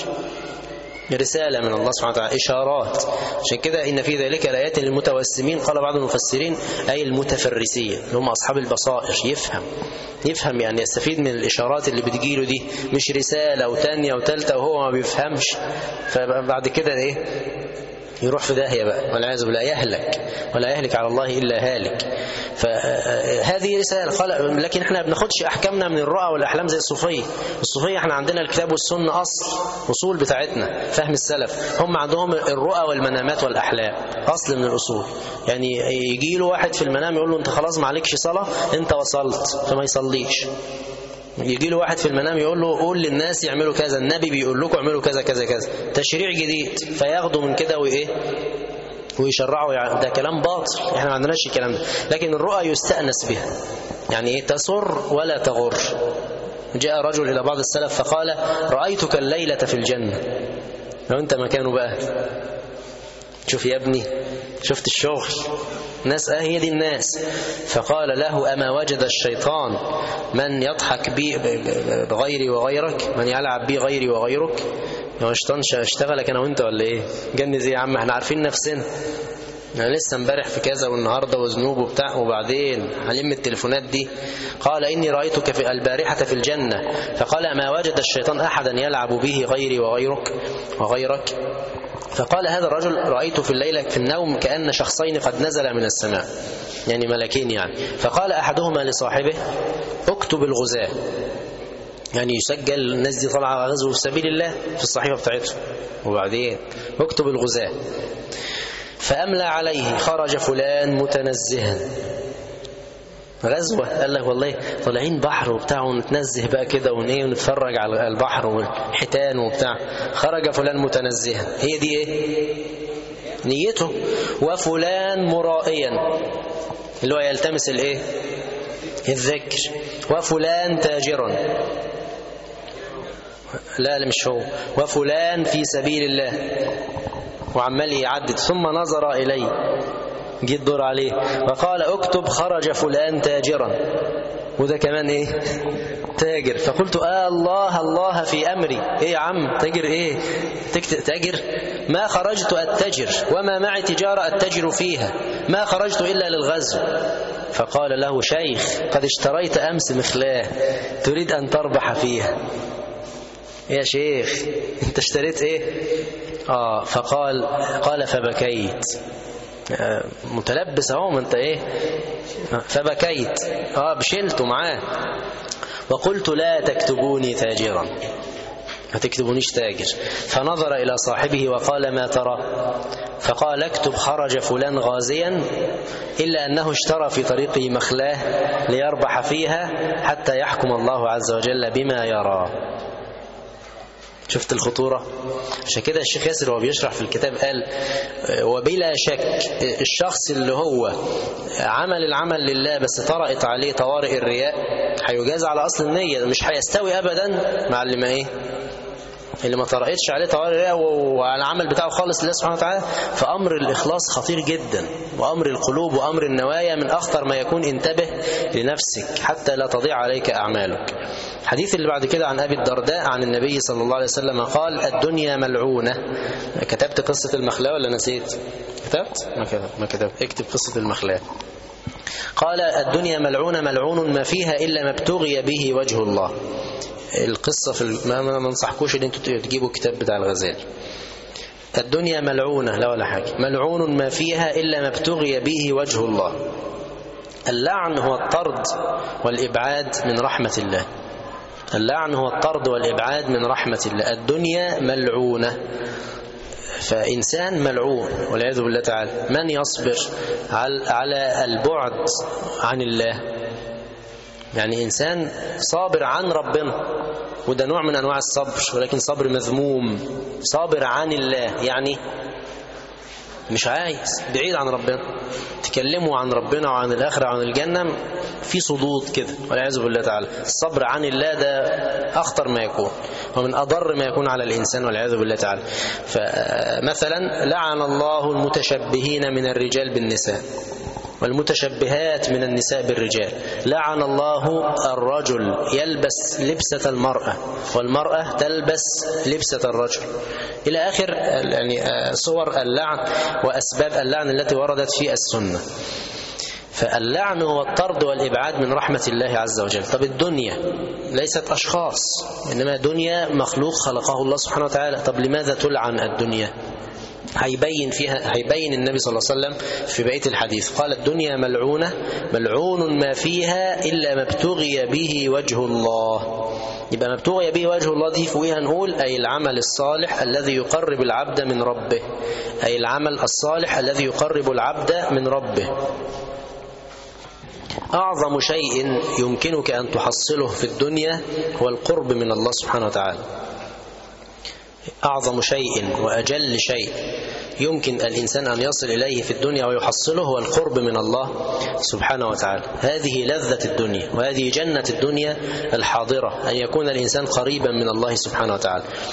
رسالة من الله سبحانه وتعالى إشارات عشان كده إن في ذلك الآيات للمتوسمين قال بعض المفسرين أي المتفرسين اللي هم أصحاب البصائر يفهم يفهم يعني يستفيد من الإشارات اللي بتجيله دي مش رسالة وتانية وتالتة وهو ما بيفهمش فبعد كده إيه يروح في داهية بقى والعياذ بالله يهلك ولا يهلك على الله إلا هالك فهذه رسالة قال لكن احنا بناخدش أحكامنا من الرؤى والأحلام زي الصوفية الصوفية احنا عندنا الكتاب والسنة أصل أصول بتاعتنا فهم السلف هم عندهم الرؤى والمنامات والأحلام أصل من الأصول يعني يجي له واحد في المنام يقول له أنت خلاص ما عليكش صلاة أنت وصلت فما يصليش يجي له واحد في المنام يقول له قول للناس يعملوا كذا النبي بيقول لكم اعملوا كذا كذا كذا تشريع جديد فياخدوا من كده وايه ويشرعوا يعني ده كلام باطل احنا ما عندناش الكلام ده لكن الرؤى يستأنس بها يعني ايه تسر ولا تغر جاء رجل إلى بعض السلف فقال رأيتك الليلة في الجنة لو انت مكانه بقى شوف يا ابني شفت الشغل ناس اه هي دي الناس فقال له أما وجد الشيطان من يضحك بي بغيري وغيرك من يلعب بي غيري وغيرك هو الشيطان اشتغلك أنا وأنت ولا إيه جنز إيه يا عم احنا عارفين نفسنا أنا لسه امبارح في كذا والنهاردة وذنوب وبتاع وبعدين هلم التليفونات دي قال إني رأيتك في البارحة في الجنة فقال ما وجد الشيطان أحدا يلعب به غيري وغيرك وغيرك فقال هذا الرجل رأيت في الليلة في النوم كأن شخصين قد نزل من السماء يعني ملكين يعني فقال أحدهما لصاحبه اكتب الغزاة يعني يسجل الناس دي طالعة غزو في سبيل الله في الصحيفة بتاعتهم وبعدين اكتب الغزاة فأملى عليه خرج فلان متنزها غزوة قال لك والله طالعين بحر وبتاع ونتنزه بقى كده ونيه ونتفرج على البحر والحيتان وبتاع خرج فلان متنزها هي دي ايه نيته وفلان مرائيا اللي هو يلتمس الايه الذكر وفلان تاجرا لا لا مش هو وفلان في سبيل الله وعمال يعدد ثم نظر إلي جيت دور عليه وقال اكتب خرج فلان تاجرا وده كمان ايه تاجر فقلت آه الله الله في أمري ايه يا عم تاجر ايه تاجر ما خرجت أتجر وما معي تجارة أتجر فيها ما خرجت إلا للغزو فقال له شيخ قد اشتريت أمس مخلاه تريد أن تربح فيها يا شيخ انت اشتريت ايه آه فقال قال فبكيت آه متلبس اهو ما انت ايه فبكيت اه بشلته معاه وقلت لا تكتبوني تاجرا ما تكتبونيش تاجر فنظر إلى صاحبه وقال ما ترى فقال اكتب خرج فلان غازيا إلا أنه اشترى في طريقه مخلاه ليربح فيها حتى يحكم الله عز وجل بما يرى شفت الخطورة عشان كده الشيخ ياسر وهو بيشرح في الكتاب قال وبلا شك الشخص اللي هو عمل العمل لله بس طرأت عليه طوارئ الرياء هيجاز على أصل النية مش هيستوي أبدا مع اللي ما إيه اللي ما طرأتش عليه طوارئ الرياء والعمل بتاعه خالص لله سبحانه وتعالى فأمر الإخلاص خطير جدا وأمر القلوب وأمر النوايا من أخطر ما يكون انتبه لنفسك حتى لا تضيع عليك أعمالك الحديث اللي بعد كده عن أبي الدرداء عن النبي صلى الله عليه وسلم قال الدنيا ملعونة كتبت قصة المخلاة ولا نسيت كتبت ما كتبت ما كتبت اكتب قصة المخلاة قال الدنيا ملعونة ملعون ما فيها إلا ما ابتغي به وجه الله القصة في ما ما ننصحكوش ان انتوا تجيبوا الكتاب بتاع الغزالي الدنيا ملعونة لا ولا حاجة ملعون ما فيها إلا ما ابتغي به وجه الله اللعن هو الطرد والإبعاد من رحمة الله اللعن هو الطرد والإبعاد من رحمة الله الدنيا ملعونة فإنسان ملعون والعياذ بالله تعالى من يصبر على البعد عن الله يعني إنسان صابر عن ربنا وده نوع من أنواع الصبر ولكن صبر مذموم صابر عن الله يعني مش عايز بعيد عن ربنا تكلموا عن ربنا وعن الآخرة وعن الجنة في صدود كده والعياذ بالله تعالى الصبر عن الله ده أخطر ما يكون ومن أضر ما يكون على الإنسان والعياذ بالله تعالى فمثلا لعن الله المتشبهين من الرجال بالنساء والمتشبهات من النساء بالرجال لعن الله الرجل يلبس لبسة المرأة والمرأة تلبس لبسة الرجل إلى آخر يعني صور اللعن وأسباب اللعن التي وردت في السنة فاللعن هو الطرد والإبعاد من رحمة الله عز وجل طب الدنيا ليست أشخاص إنما دنيا مخلوق خلقه الله سبحانه وتعالى طب لماذا تلعن الدنيا هيبين فيها هيبين النبي صلى الله عليه وسلم في بقيه الحديث قال الدنيا ملعونه ملعون ما فيها الا ما ابتغي به وجه الله يبقى ما ابتغي به وجه الله دي فوقها نقول اي العمل الصالح الذي يقرب العبد من ربه اي العمل الصالح الذي يقرب العبد من ربه أعظم شيء يمكنك أن تحصله في الدنيا هو القرب من الله سبحانه وتعالى أعظم شيء وأجل شيء يمكن الإنسان أن يصل إليه في الدنيا ويحصله هو القرب من الله سبحانه وتعالى هذه لذة الدنيا وهذه جنة الدنيا الحاضرة أن يكون الإنسان قريبا من الله سبحانه وتعالى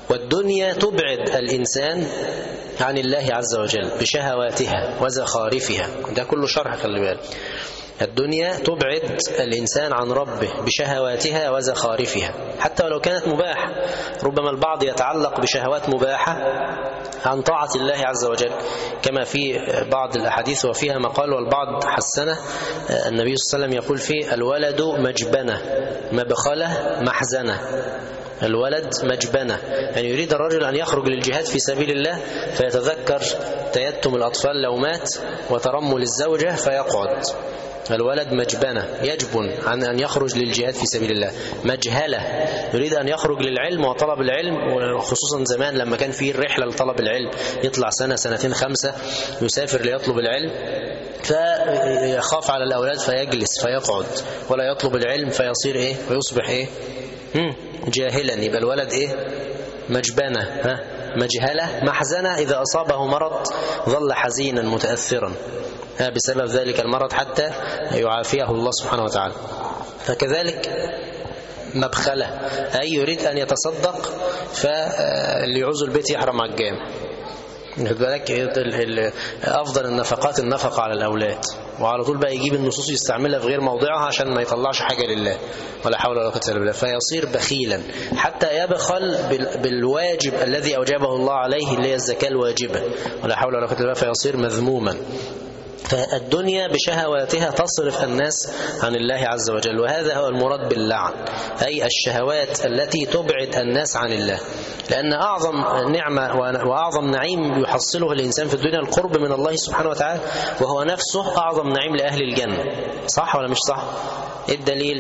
والدنيا تبعد الإنسان عن الله عز وجل بشهواتها وزخارفها ده كله شرح خلي بالك الدنيا تبعد الإنسان عن ربه بشهواتها وزخارفها حتى ولو كانت مباحة ربما البعض يتعلق بشهوات مباحة عن طاعة الله عز وجل كما في بعض الأحاديث وفيها مقال والبعض حسنه النبي صلى الله عليه وسلم يقول فيه الولد مجبنة مبخلة محزنة الولد مجبنة يعني يريد الرجل أن يخرج للجهاد في سبيل الله فيتذكر تيتم الأطفال لو مات وترمل الزوجة فيقعد الولد مجبنة يجبن عن أن يخرج للجهاد في سبيل الله مجهلة يريد أن يخرج للعلم وطلب العلم وخصوصا زمان لما كان فيه الرحلة لطلب العلم يطلع سنة سنتين خمسة يسافر ليطلب العلم فيخاف على الأولاد فيجلس فيقعد ولا يطلب العلم فيصير إيه ويصبح إيه جاهلا يبقى الولد إيه مجبنة ها مجهلة محزنة إذا أصابه مرض ظل حزينا متأثرا بسبب ذلك المرض حتى يعافيه الله سبحانه وتعالى فكذلك مبخلة أي يريد أن يتصدق فاللي يعوز البيت يحرم على الجامع بالك افضل النفقات النفقه على الاولاد وعلى طول بقى يجيب النصوص يستعملها في غير موضعها عشان ما يطلعش حاجه لله ولا حول ولا قوه الا بالله فيصير بخيلا حتى يبخل بالواجب الذي اوجبه الله عليه اللي هي الزكاه الواجبه ولا حول ولا قوه الا بالله فيصير مذموما فالدنيا بشهواتها تصرف الناس عن الله عز وجل وهذا هو المراد باللعن أي الشهوات التي تبعد الناس عن الله لأن أعظم نعمة وأعظم نعيم يحصله الإنسان في الدنيا القرب من الله سبحانه وتعالى وهو نفسه أعظم نعيم لأهل الجنة صح ولا مش صح؟ إيه الدليل؟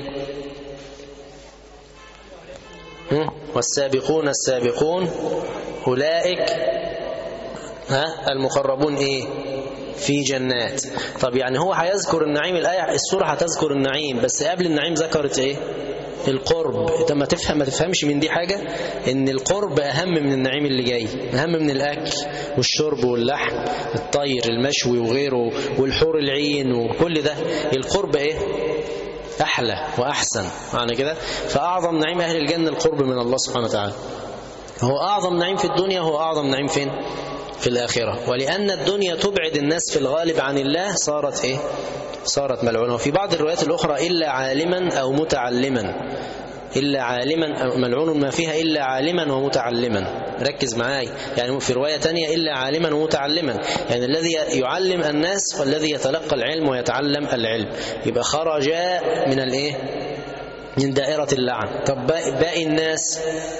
والسابقون السابقون أولئك ها المقربون إيه؟ في جنات طب يعني هو هيذكر النعيم الآية السورة هتذكر النعيم بس قبل النعيم ذكرت ايه القرب انت ما تفهم ما تفهمش من دي حاجة ان القرب اهم من النعيم اللي جاي اهم من الاكل والشرب واللحم الطير المشوي وغيره والحور العين وكل ده القرب ايه احلى واحسن معنى كده فاعظم نعيم اهل الجنة القرب من الله سبحانه وتعالى هو اعظم نعيم في الدنيا هو اعظم نعيم فين في الآخرة ولأن الدنيا تبعد الناس في الغالب عن الله صارت إيه؟ صارت ملعونة وفي بعض الروايات الأخرى إلا عالما أو متعلما إلا عالما ملعون ما فيها إلا عالما ومتعلما ركز معاي يعني في رواية تانية إلا عالما ومتعلما يعني الذي يعلم الناس والذي يتلقى العلم ويتعلم العلم يبقى خرج من الإيه من دائرة اللعن طب باقي الناس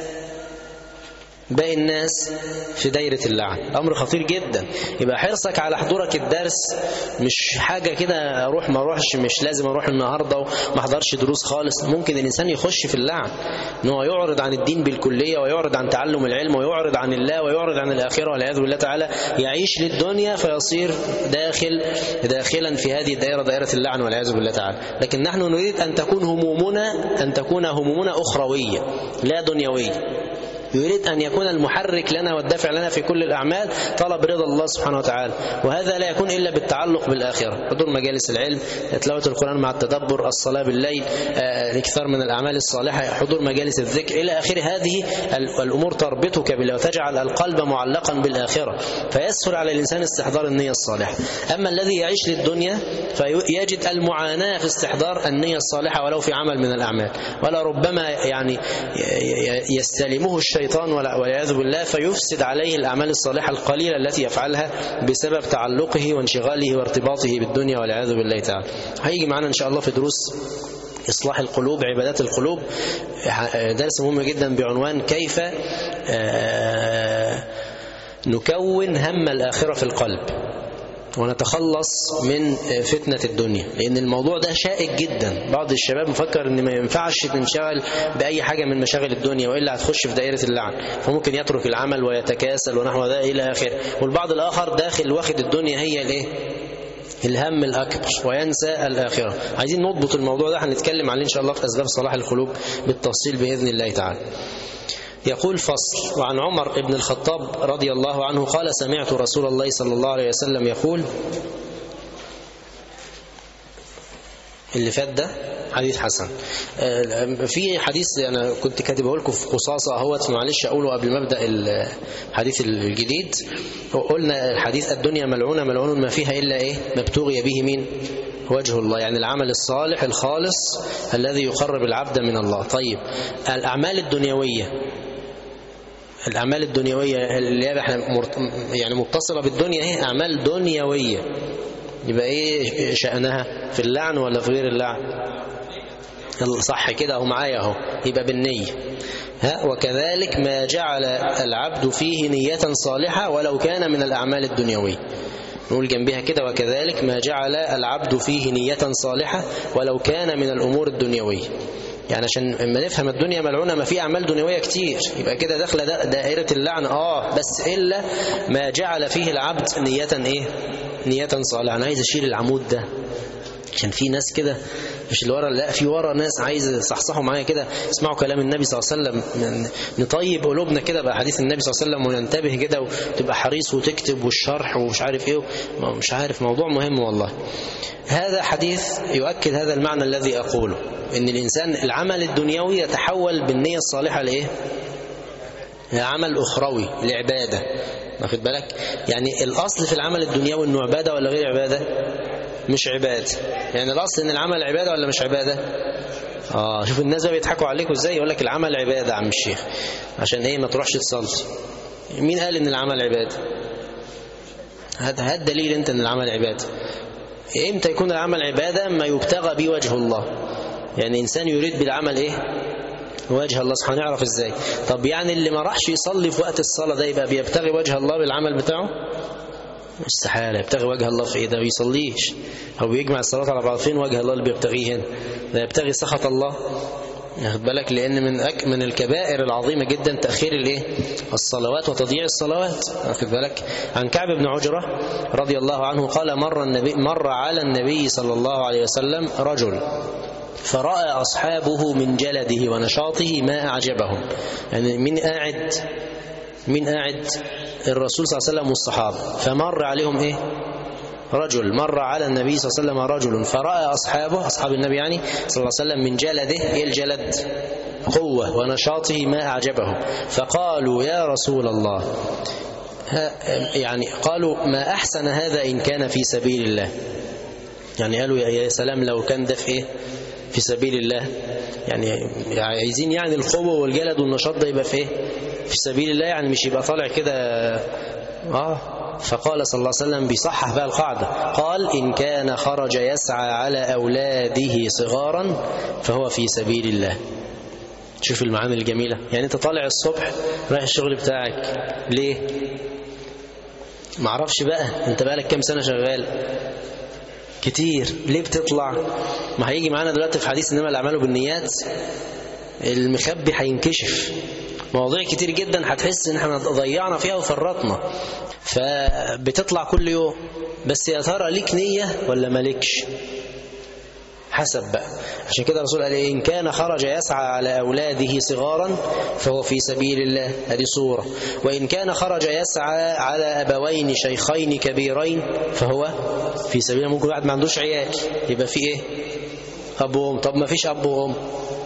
باقي الناس في دايرة اللعن أمر خطير جدا يبقى حرصك على حضورك الدرس مش حاجة كده أروح ما أروحش مش لازم أروح النهاردة وما أحضرش دروس خالص ممكن الإنسان يخش في اللعن إن هو يعرض عن الدين بالكلية ويعرض عن تعلم العلم ويعرض عن الله ويعرض عن الآخرة والعياذ بالله تعالى يعيش للدنيا فيصير داخل داخلا في هذه الدائرة دائرة اللعن والعياذ بالله تعالى لكن نحن نريد أن تكون همومنا أن تكون همومنا أخروية لا دنيوية يريد أن يكون المحرك لنا والدافع لنا في كل الأعمال طلب رضا الله سبحانه وتعالى وهذا لا يكون إلا بالتعلق بالآخرة حضور مجالس العلم تلاوة القرآن مع التدبر الصلاة بالليل الاكثار من الأعمال الصالحة حضور مجالس الذكر إلى آخر هذه الأمور تربطك بالله وتجعل القلب معلقا بالآخرة فيسهل على الإنسان استحضار النية الصالحة أما الذي يعيش للدنيا فيجد المعاناة في استحضار النية الصالحة ولو في عمل من الأعمال ولا ربما يعني يستلمه الشيطان الشيطان والعياذ بالله فيفسد عليه الأعمال الصالحة القليلة التي يفعلها بسبب تعلقه وانشغاله وارتباطه بالدنيا والعياذ بالله تعالى هيجي معنا إن شاء الله في دروس إصلاح القلوب عبادات القلوب درس مهم جدا بعنوان كيف نكون هم الآخرة في القلب ونتخلص من فتنة الدنيا لأن الموضوع ده شائك جدا بعض الشباب مفكر أن ما ينفعش تنشغل بأي حاجة من مشاغل الدنيا وإلا هتخش في دائرة اللعن فممكن يترك العمل ويتكاسل ونحو ذلك إلى آخره والبعض الآخر داخل واخد الدنيا هي الإيه الهم الأكبر وينسى الآخرة عايزين نضبط الموضوع ده هنتكلم عليه إن شاء الله في أسباب صلاح القلوب بالتفصيل بإذن الله تعالى يقول فصل وعن عمر بن الخطاب رضي الله عنه قال سمعت رسول الله صلى الله عليه وسلم يقول اللي فات ده حديث حسن آه، في حديث انا كنت كاتبه لكم في قصاصه اهوت معلش اقوله قبل ما ابدا الحديث الجديد قلنا الحديث الدنيا ملعونه ملعون ما فيها الا ايه ما ابتغي به مين وجه الله يعني العمل الصالح الخالص الذي يقرب العبد من الله طيب الأعمال الدنيوية الأعمال الدنيوية اللي هي احنا يعني متصلة بالدنيا هي أعمال دنيوية يبقى إيه شأنها في اللعن ولا في غير اللعن صح كده اهو معايا اهو يبقى بالنية ها وكذلك ما جعل العبد فيه نية صالحة ولو كان من الأعمال الدنيوية نقول جنبها كده وكذلك ما جعل العبد فيه نية صالحة ولو كان من الأمور الدنيوية يعني عشان لما نفهم الدنيا ملعونة ما في أعمال دنيوية كتير يبقى كده داخلة دائرة اللعن آه بس إلا ما جعل فيه العبد نية إيه نية صالحة أنا عايز أشيل العمود ده عشان في ناس كده مش اللي ورا لا في ورا ناس عايز يصحصحوا معايا كده اسمعوا كلام النبي صلى الله عليه وسلم نطيب قلوبنا كده بأحاديث النبي صلى الله عليه وسلم وننتبه كده وتبقى حريص وتكتب والشرح ومش عارف ايه مش عارف موضوع مهم والله هذا حديث يؤكد هذا المعنى الذي أقوله إن الإنسان العمل الدنيوي يتحول بالنية الصالحة لإيه؟ عمل أخروي لعبادة واخد بالك يعني الأصل في العمل الدنيوي إنه عبادة ولا غير عبادة مش عبادة يعني الأصل إن العمل عبادة ولا مش عبادة آه شوف الناس بقى بيضحكوا عليكم إزاي يقول لك العمل عبادة يا عم الشيخ عشان إيه ما تروحش تصلي مين قال إن العمل عبادة هذا هذا دليل أنت إن العمل عبادة إمتى يكون العمل عبادة ما يبتغى به وجه الله يعني إنسان يريد بالعمل إيه وجه الله سبحانه يعرف إزاي طب يعني اللي ما راحش يصلي في وقت الصلاة ده يبقى بيبتغي وجه الله بالعمل بتاعه استحالة يبتغي وجه الله في إيه ده بيصليش أو بيجمع الصلاة على بعض فين وجه الله اللي بيبتغيه هنا ده يبتغي سخط الله ياخد بالك لأن من أك من الكبائر العظيمة جدا تأخير الإيه الصلوات وتضييع الصلوات واخد بالك عن كعب بن عجرة رضي الله عنه قال مر النبي مر على النبي صلى الله عليه وسلم رجل فرأى أصحابه من جلده ونشاطه ما أعجبهم يعني من قاعد من قاعد الرسول صلى الله عليه وسلم والصحابة فمر عليهم إيه رجل مر على النبي صلى الله عليه وسلم رجل فرأى أصحابه أصحاب النبي يعني صلى الله عليه وسلم من جلده إيه الجلد قوة ونشاطه ما أعجبهم فقالوا يا رسول الله يعني قالوا ما أحسن هذا إن كان في سبيل الله يعني قالوا يا سلام لو كان ده في إيه في سبيل الله يعني عايزين يعني القوة والجلد والنشاط ده يبقى في إيه في سبيل الله يعني مش يبقى طالع كده آه فقال صلى الله عليه وسلم بيصحح بقى القاعدة قال إن كان خرج يسعى على أولاده صغارا فهو في سبيل الله شوف المعاني الجميلة يعني أنت طالع الصبح رايح الشغل بتاعك ليه معرفش بقى أنت بقالك كام سنة شغال كتير ليه بتطلع ما هيجي معانا دلوقتي في حديث إنما الأعمال بالنيات المخبي هينكشف مواضيع كتير جدا هتحس ان احنا ضيعنا فيها وفرطنا فبتطلع كل يوم بس يا ترى ليك نية ولا مالكش حسب بقى عشان كده الرسول قال إن كان خرج يسعى على أولاده صغارا فهو في سبيل الله هذه صورة وإن كان خرج يسعى على أبوين شيخين كبيرين فهو في سبيل الله ممكن واحد ما عندوش عيال يبقى في إيه أب وأم طب ما فيش أب وأم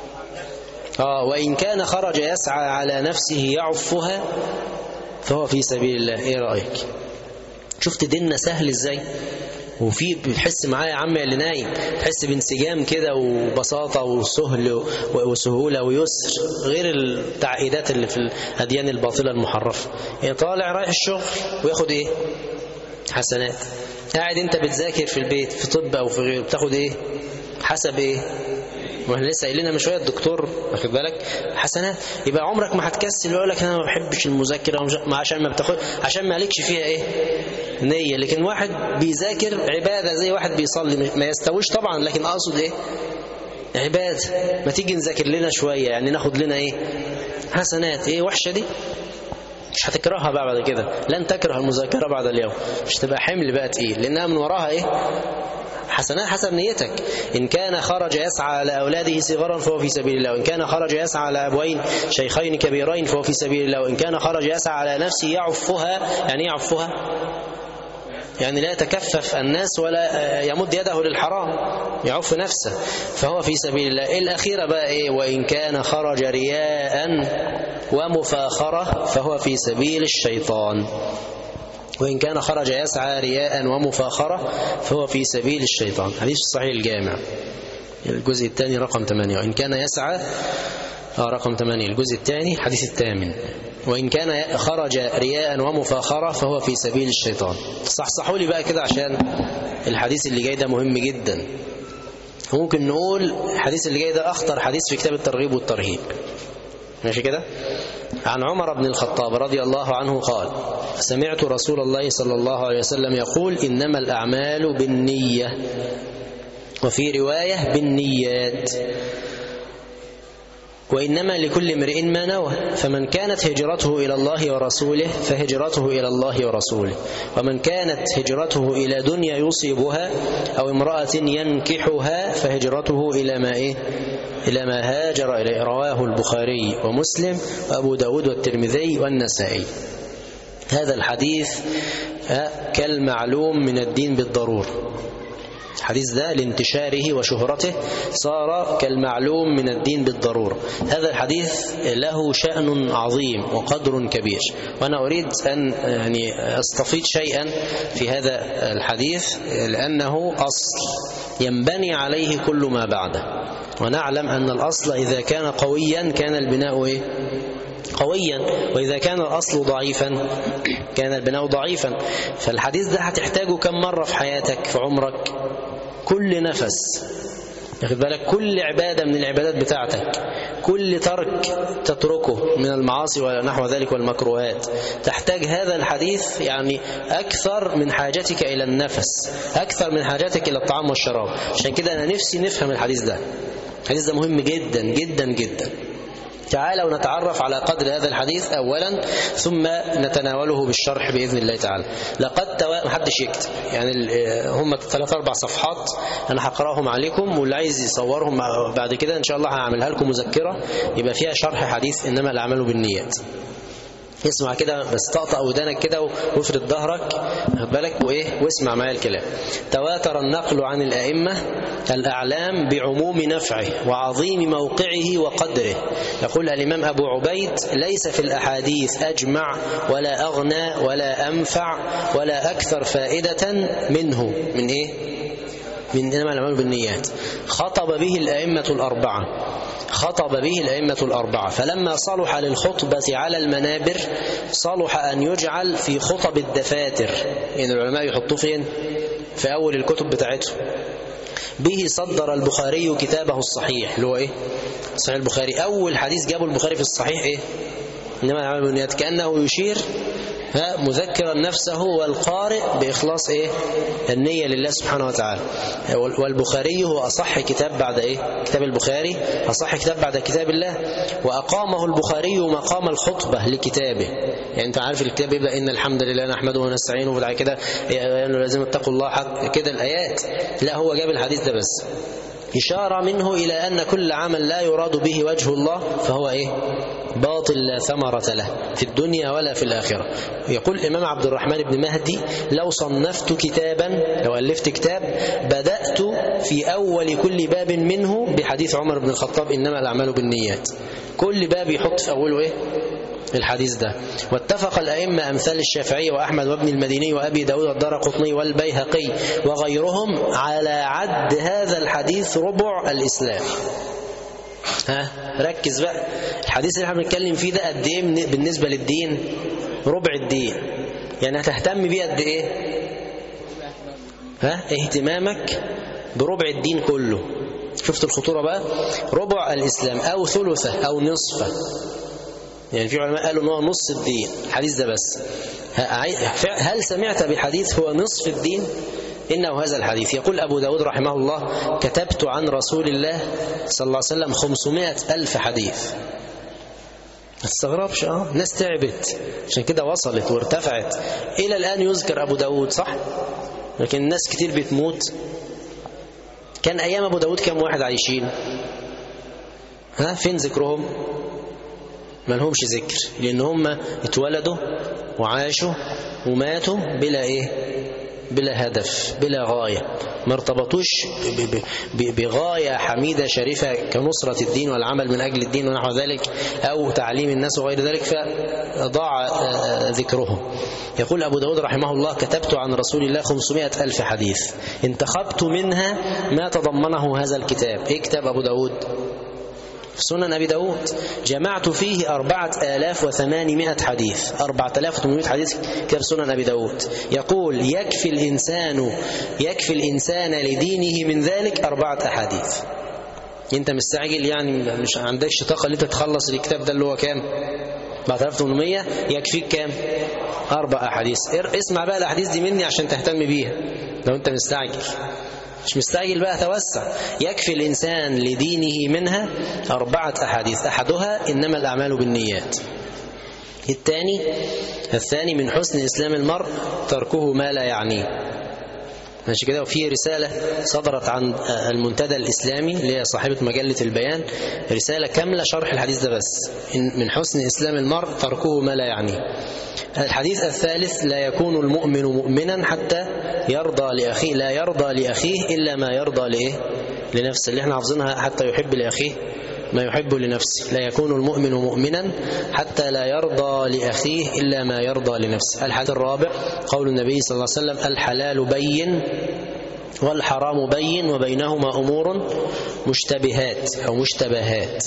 آه وإن كان خرج يسعى على نفسه يعفها فهو في سبيل الله إيه رأيك شفت ديننا سهل إزاي وفي بتحس معايا يا عم اللي نايم تحس بانسجام كده وبساطة وسهل وسهولة ويسر غير التعقيدات اللي في الأديان الباطلة المحرفة يعني طالع رايح الشغل وياخد إيه حسنات قاعد انت بتذاكر في البيت في طب او في غيره بتاخد ايه حسب ايه ما احنا لسه قايلين من شويه الدكتور واخد بالك حسنات يبقى عمرك ما هتكسل ويقول لك انا ما بحبش المذاكره ما عشان ما بتاخد عشان مالكش فيها ايه نيه لكن واحد بيذاكر عباده زي واحد بيصلي ما يستويش طبعا لكن اقصد ايه عباده ما تيجي نذاكر لنا شويه يعني ناخد لنا ايه حسنات ايه وحشه دي مش هتكرهها بقى بعد كده لن تكره المذاكره بعد اليوم مش تبقى حمل بقى تقيل لانها من وراها ايه حسنات حسب نيتك إن كان خرج يسعى على أولاده صغارا فهو في سبيل الله وإن كان خرج يسعى على أبوين شيخين كبيرين فهو في سبيل الله وإن كان خرج يسعى على نفسه يعفها يعني يعفها يعني لا يتكفف الناس ولا يمد يده للحرام يعف نفسه فهو في سبيل الله الأخيرة بقى إيه وإن كان خرج رياء ومفاخرة فهو في سبيل الشيطان وإن كان خرج يسعى رياء ومفاخرة فهو في سبيل الشيطان حديث الصحيح الجامع الجزء الثاني رقم 8 وإن كان يسعى آه رقم 8 الجزء الثاني حديث الثامن وإن كان خرج رياء ومفاخرة فهو في سبيل الشيطان صحصحوا لي بقى كده عشان الحديث اللي جاي ده مهم جدا ممكن نقول الحديث اللي جاي ده أخطر حديث في كتاب الترغيب والترهيب ماشي كده عن عمر بن الخطاب رضي الله عنه قال سمعت رسول الله صلى الله عليه وسلم يقول إنما الأعمال بالنية وفي رواية بالنيات وإنما لكل امرئ ما نوى فمن كانت هجرته إلى الله ورسوله فهجرته إلى الله ورسوله ومن كانت هجرته إلى دنيا يصيبها أو امرأة ينكحها فهجرته إلى ما إيه إلى ما هاجر إليه رواه البخاري ومسلم وأبو داود والترمذي والنسائي هذا الحديث كالمعلوم من الدين بالضرورة الحديث ده لانتشاره وشهرته صار كالمعلوم من الدين بالضرورة هذا الحديث له شأن عظيم وقدر كبير وأنا أريد أن يعني أستفيد شيئا في هذا الحديث لأنه أصل ينبني عليه كل ما بعده ونعلم أن الأصل إذا كان قويا كان البناء إيه؟ قويا وإذا كان الأصل ضعيفا كان البناء ضعيفا فالحديث ده هتحتاجه كم مرة في حياتك في عمرك كل نفس ياخد بالك كل عبادة من العبادات بتاعتك كل ترك تتركه من المعاصي ونحو ذلك والمكروهات تحتاج هذا الحديث يعني أكثر من حاجتك إلى النفس أكثر من حاجتك إلى الطعام والشراب عشان كده أنا نفسي نفهم الحديث ده الحديث ده مهم جدا جدا جدا تعالوا نتعرف على قدر هذا الحديث أولا ثم نتناوله بالشرح بإذن الله تعالى لقد توا... محدش يكتب يعني هم ثلاث أربع صفحات أنا هقرأهم عليكم واللي عايز يصورهم بعد كده إن شاء الله هعملها لكم مذكرة يبقى فيها شرح حديث إنما الأعمال بالنيات اسمع كده بس طقطق ودانك كده وافرد ظهرك خد بالك وايه واسمع معايا الكلام تواتر النقل عن الائمه الاعلام بعموم نفعه وعظيم موقعه وقدره يقول الامام ابو عبيد ليس في الاحاديث اجمع ولا اغنى ولا انفع ولا اكثر فائده منه من ايه من انما الاعمال بالنيات خطب به الائمه الاربعه خطب به الأئمة الأربعة فلما صلح للخطبة على المنابر صلح أن يجعل في خطب الدفاتر يعني العلماء يحطوه فين في أول الكتب بتاعتهم به صدر البخاري كتابه الصحيح اللي هو إيه صحيح البخاري أول حديث جابه البخاري في الصحيح إيه إنما العمل بالنيات كأنه يشير مذكرا نفسه والقارئ بإخلاص إيه النية لله سبحانه وتعالى والبخاري هو أصح كتاب بعد إيه كتاب البخاري أصح كتاب بعد كتاب الله وأقامه البخاري مقام الخطبة لكتابه يعني أنت عارف الكتاب يبدأ إن الحمد لله نحمده ونستعينه وبعد كده يعني لازم اتقوا الله حق كده الآيات لا هو جاب الحديث ده بس إشارة منه إلى أن كل عمل لا يراد به وجه الله فهو إيه باطل لا ثمرة له في الدنيا ولا في الآخرة يقول الإمام عبد الرحمن بن مهدي لو صنفت كتابا لو ألفت كتاب بدأت في أول كل باب منه بحديث عمر بن الخطاب إنما الأعمال بالنيات كل باب يحط في أوله إيه الحديث ده واتفق الأئمة أمثال الشافعي وأحمد وابن المديني وأبي داود والدار قطني والبيهقي وغيرهم على عد هذا الحديث ربع الإسلام ها ركز بقى الحديث اللي احنا بنتكلم فيه ده قد ايه بالنسبة للدين ربع الدين يعني هتهتم بيه قد ايه ها اهتمامك بربع الدين كله شفت الخطورة بقى ربع الإسلام أو ثلثه أو نصفه يعني في علماء قالوا ان هو نص الدين الحديث ده بس هل سمعت بحديث هو نصف الدين إنه هذا الحديث يقول أبو داود رحمه الله كتبت عن رسول الله صلى الله عليه وسلم خمسمائة ألف حديث ما تستغربش اه ناس تعبت عشان كده وصلت وارتفعت إلى الآن يذكر أبو داود صح لكن الناس كتير بتموت كان أيام أبو داود كم واحد عايشين ها فين ذكرهم ما لهمش ذكر لأن هم اتولدوا وعاشوا وماتوا بلا إيه بلا هدف بلا غاية ما ارتبطوش بغاية حميدة شريفة كنصرة الدين والعمل من أجل الدين ونحو ذلك أو تعليم الناس وغير ذلك فضاع ذكرهم يقول أبو داود رحمه الله كتبت عن رسول الله 500 ألف حديث انتخبت منها ما تضمنه هذا الكتاب اكتب أبو داود سنن أبي داود جمعت فيه أربعة آلاف وثمانمائة حديث أربعة آلاف وثمانمائة حديث كتاب سنن أبي داود يقول يكفي الإنسان يكفي الإنسان لدينه من ذلك أربعة أحاديث أنت مستعجل يعني مش عندكش طاقة اللي تتخلص الكتاب ده اللي هو كام 4800 يكفيك كام أربع أحاديث اسمع بقى الأحاديث دي مني عشان تهتم بيها لو أنت مستعجل مش مستعجل بقى توسع يكفي الإنسان لدينه منها أربعة أحاديث أحدها إنما الأعمال بالنيات الثاني الثاني من حسن إسلام المرء تركه ما لا يعنيه ماشي كده وفي رسالة صدرت عن المنتدى الإسلامي اللي هي صاحبة مجلة البيان رسالة كاملة شرح الحديث ده بس من حسن إسلام المرء تركه ما لا يعنيه الحديث الثالث لا يكون المؤمن مؤمنا حتى يرضى لأخيه لا يرضى لأخيه إلا ما يرضى لإيه لنفسه اللي احنا حافظينها حتى يحب لأخيه ما يحب لنفسه لا يكون المؤمن مؤمنا حتى لا يرضى لأخيه إلا ما يرضى لنفسه الحديث الرابع قول النبي صلى الله عليه وسلم الحلال بين والحرام بين وبينهما أمور مشتبهات أو مشتبهات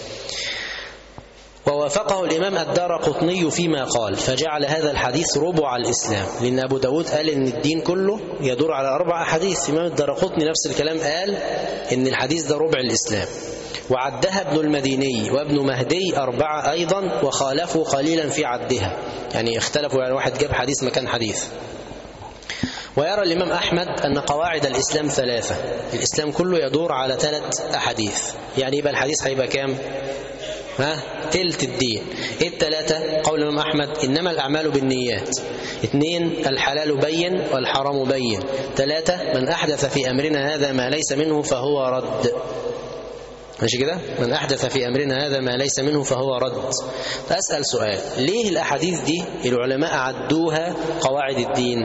ووافقه الإمام الدار قطني فيما قال فجعل هذا الحديث ربع الإسلام لأن أبو داود قال إن الدين كله يدور على أربع أحاديث الإمام الدار قطني نفس الكلام قال إن الحديث ده ربع الإسلام وعدها ابن المديني وابن مهدي أربعة أيضا وخالفوا قليلا في عدها يعني اختلفوا يعني واحد جاب حديث مكان حديث ويرى الإمام أحمد أن قواعد الإسلام ثلاثة الإسلام كله يدور على ثلاث أحاديث يعني يبقى الحديث هيبقى كام ها تلت الدين ايه التلاتة قول الإمام أحمد إنما الأعمال بالنيات اثنين الحلال بين والحرام بين ثلاثة من أحدث في أمرنا هذا ما ليس منه فهو رد ماشي كده من أحدث في أمرنا هذا ما ليس منه فهو رد فأسأل سؤال ليه الأحاديث دي العلماء عدوها قواعد الدين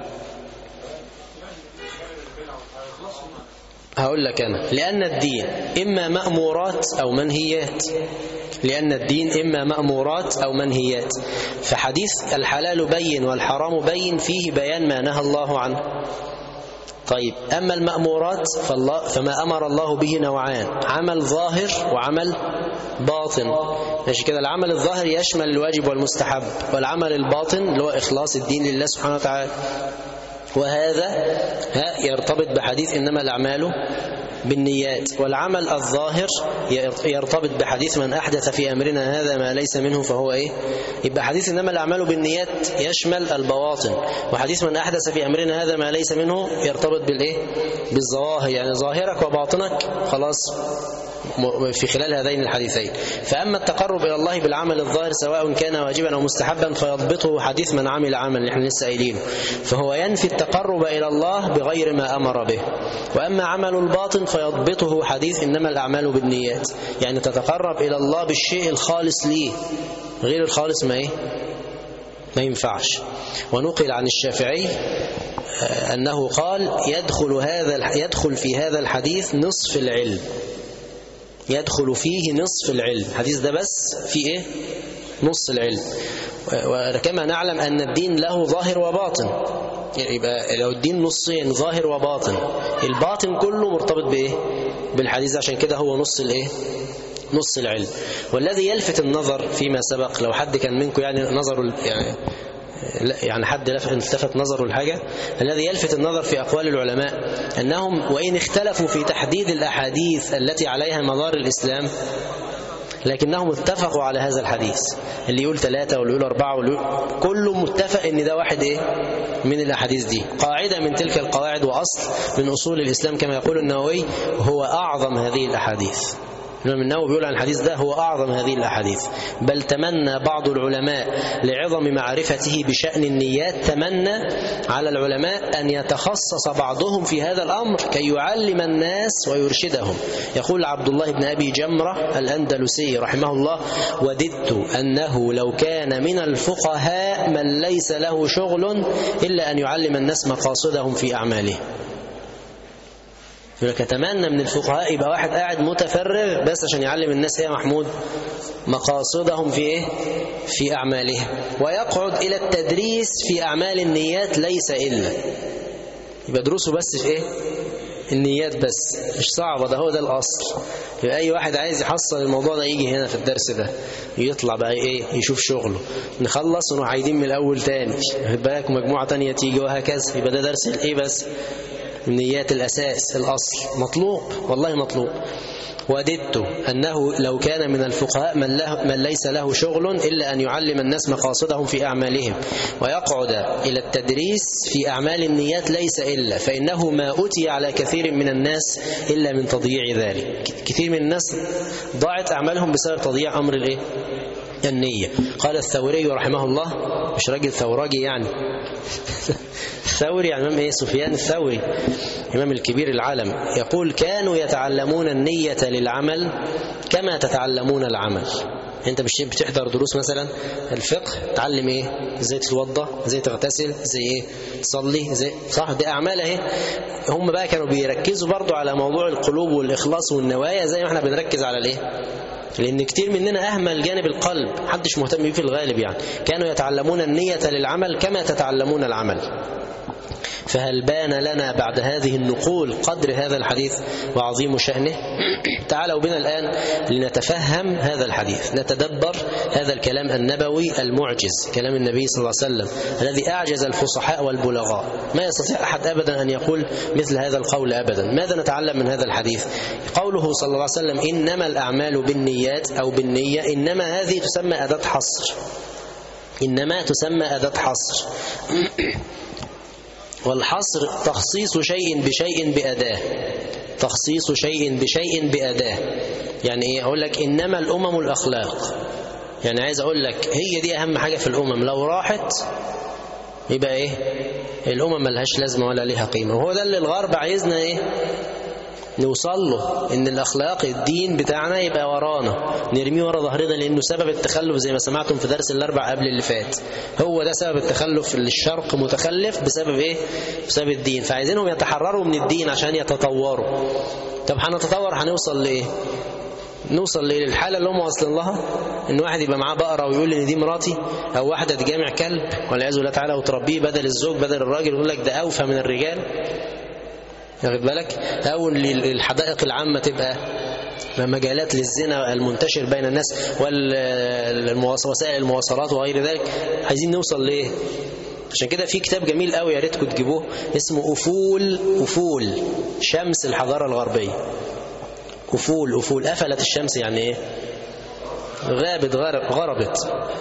هقول لك أنا لأن الدين إما مأمورات أو منهيات لأن الدين إما مأمورات أو منهيات فحديث الحلال بين والحرام بين فيه بيان ما نهى الله عنه طيب أما المأمورات فالله فما أمر الله به نوعان عمل ظاهر وعمل باطن ماشي كده العمل الظاهر يشمل الواجب والمستحب والعمل الباطن اللي هو إخلاص الدين لله سبحانه وتعالى وهذا ها يرتبط بحديث إنما الأعمال بالنيات والعمل الظاهر يرتبط بحديث من أحدث في أمرنا هذا ما ليس منه فهو إيه يبقى حديث إنما الأعمال بالنيات يشمل البواطن وحديث من أحدث في أمرنا هذا ما ليس منه يرتبط بالإيه بالظواهر يعني ظاهرك وباطنك خلاص في خلال هذين الحديثين فأما التقرب إلى الله بالعمل الظاهر سواء كان واجبا أو مستحبا فيضبطه حديث من عمل عمل اللي احنا لسه قايلينه فهو ينفي التقرب إلى الله بغير ما أمر به وأما عمل الباطن فيضبطه حديث إنما الأعمال بالنيات يعني تتقرب إلى الله بالشيء الخالص ليه غير الخالص ما إيه ما ينفعش ونقل عن الشافعي أنه قال يدخل هذا يدخل في هذا الحديث نصف العلم يدخل فيه نصف العلم الحديث ده بس في ايه نص العلم وكما نعلم أن الدين له ظاهر وباطن يبقى لو الدين نصين ظاهر وباطن الباطن كله مرتبط بايه بالحديث عشان كده هو نص الايه نص العلم والذي يلفت النظر فيما سبق لو حد كان منكم يعني نظر يعني يعني حد التفت نظره الحاجة الذي يلفت النظر في أقوال العلماء أنهم وإن اختلفوا في تحديد الأحاديث التي عليها مدار الإسلام لكنهم اتفقوا على هذا الحديث اللي يقول ثلاثة واللي يقول أربعة واللي يقول كله متفق إن ده واحد إيه من الأحاديث دي قاعدة من تلك القواعد وأصل من أصول الإسلام كما يقول النووي هو أعظم هذه الأحاديث الإمام النووي بيقول عن الحديث ده هو أعظم هذه الأحاديث بل تمنى بعض العلماء لعظم معرفته بشأن النيات تمنى على العلماء أن يتخصص بعضهم في هذا الأمر كي يعلم الناس ويرشدهم يقول عبد الله بن أبي جمرة الأندلسي رحمه الله وددت أنه لو كان من الفقهاء من ليس له شغل إلا أن يعلم الناس مقاصدهم في أعمالهم يقول لك اتمنى من الفقهاء يبقى واحد قاعد متفرغ بس عشان يعلم الناس ايه يا محمود مقاصدهم في ايه في اعمالهم ويقعد الى التدريس في اعمال النيات ليس الا يبقى دروسه بس في ايه النيات بس مش صعبة ده هو ده الأصل يبقى أي واحد عايز يحصل الموضوع ده يجي هنا في الدرس ده يطلع بقى إيه يشوف شغله نخلص ونروح عايدين من الأول تاني خد بالك مجموعة تانية تيجي وهكذا يبقى ده درس الإيه بس النيات الأساس الأصل مطلوب والله مطلوب وددت أنه لو كان من الفقهاء من, له من ليس له شغل إلا أن يعلم الناس مقاصدهم في أعمالهم ويقعد إلى التدريس في أعمال النيات ليس إلا فإنه ما أتي على كثير من الناس إلا من تضييع ذلك كثير من الناس ضاعت أعمالهم بسبب تضييع أمر الإيه؟ النية قال الثوري رحمه الله مش راجل ثوراجي يعني الثوري يعني امام ايه سفيان الثوري امام الكبير العالم يقول كانوا يتعلمون النية للعمل كما تتعلمون العمل انت مش بتحضر دروس مثلا الفقه تعلم ايه ازاي تتوضا ازاي تغتسل ازاي ايه تصلي ازاي صح دي اعمال اهي هم بقى كانوا بيركزوا برضو على موضوع القلوب والاخلاص والنوايا زي ما احنا بنركز على الايه لأن كتير مننا أهمل جانب القلب محدش مهتم بيه في الغالب يعني كانوا يتعلمون النية للعمل كما تتعلمون العمل فهل بان لنا بعد هذه النقول قدر هذا الحديث وعظيم شأنه تعالوا بنا الآن لنتفهم هذا الحديث نتدبر هذا الكلام النبوي المعجز كلام النبي صلى الله عليه وسلم الذي أعجز الفصحاء والبلغاء ما يستطيع أحد أبدا أن يقول مثل هذا القول أبدا ماذا نتعلم من هذا الحديث قوله صلى الله عليه وسلم إنما الأعمال بالنيات أو بالنية إنما هذه تسمى أداة حصر إنما تسمى أداة حصر والحصر تخصيص شيء بشيء بأداة تخصيص شيء بشيء بأداة يعني ايه اقول لك انما الامم الاخلاق يعني عايز اقول لك هي دي اهم حاجة في الامم لو راحت يبقى ايه الامم ملهاش لازمة ولا ليها قيمة وهو ده اللي الغرب عايزنا ايه نوصل له ان الاخلاق الدين بتاعنا يبقى ورانا نرميه ورا ظهرنا لانه سبب التخلف زي ما سمعتم في درس الاربع قبل اللي فات هو ده سبب التخلف اللي الشرق متخلف بسبب ايه بسبب الدين فعايزينهم يتحرروا من الدين عشان يتطوروا طب هنتطور هنوصل لايه نوصل للحالة اللي هم واصلين لها ان واحد يبقى معاه بقرة ويقول ان دي مراتي او واحدة تجامع كلب والعياذ بالله تعالى وتربيه بدل الزوج بدل الراجل يقول لك ده اوفى من الرجال واخد بالك او الحدائق العامة تبقى مجالات للزنا المنتشر بين الناس ووسائل المواصلات وغير ذلك عايزين نوصل لايه عشان كده في كتاب جميل قوي يا ريتكم تجيبوه اسمه افول افول شمس الحضاره الغربيه افول افول قفلت الشمس يعني ايه غابت غربت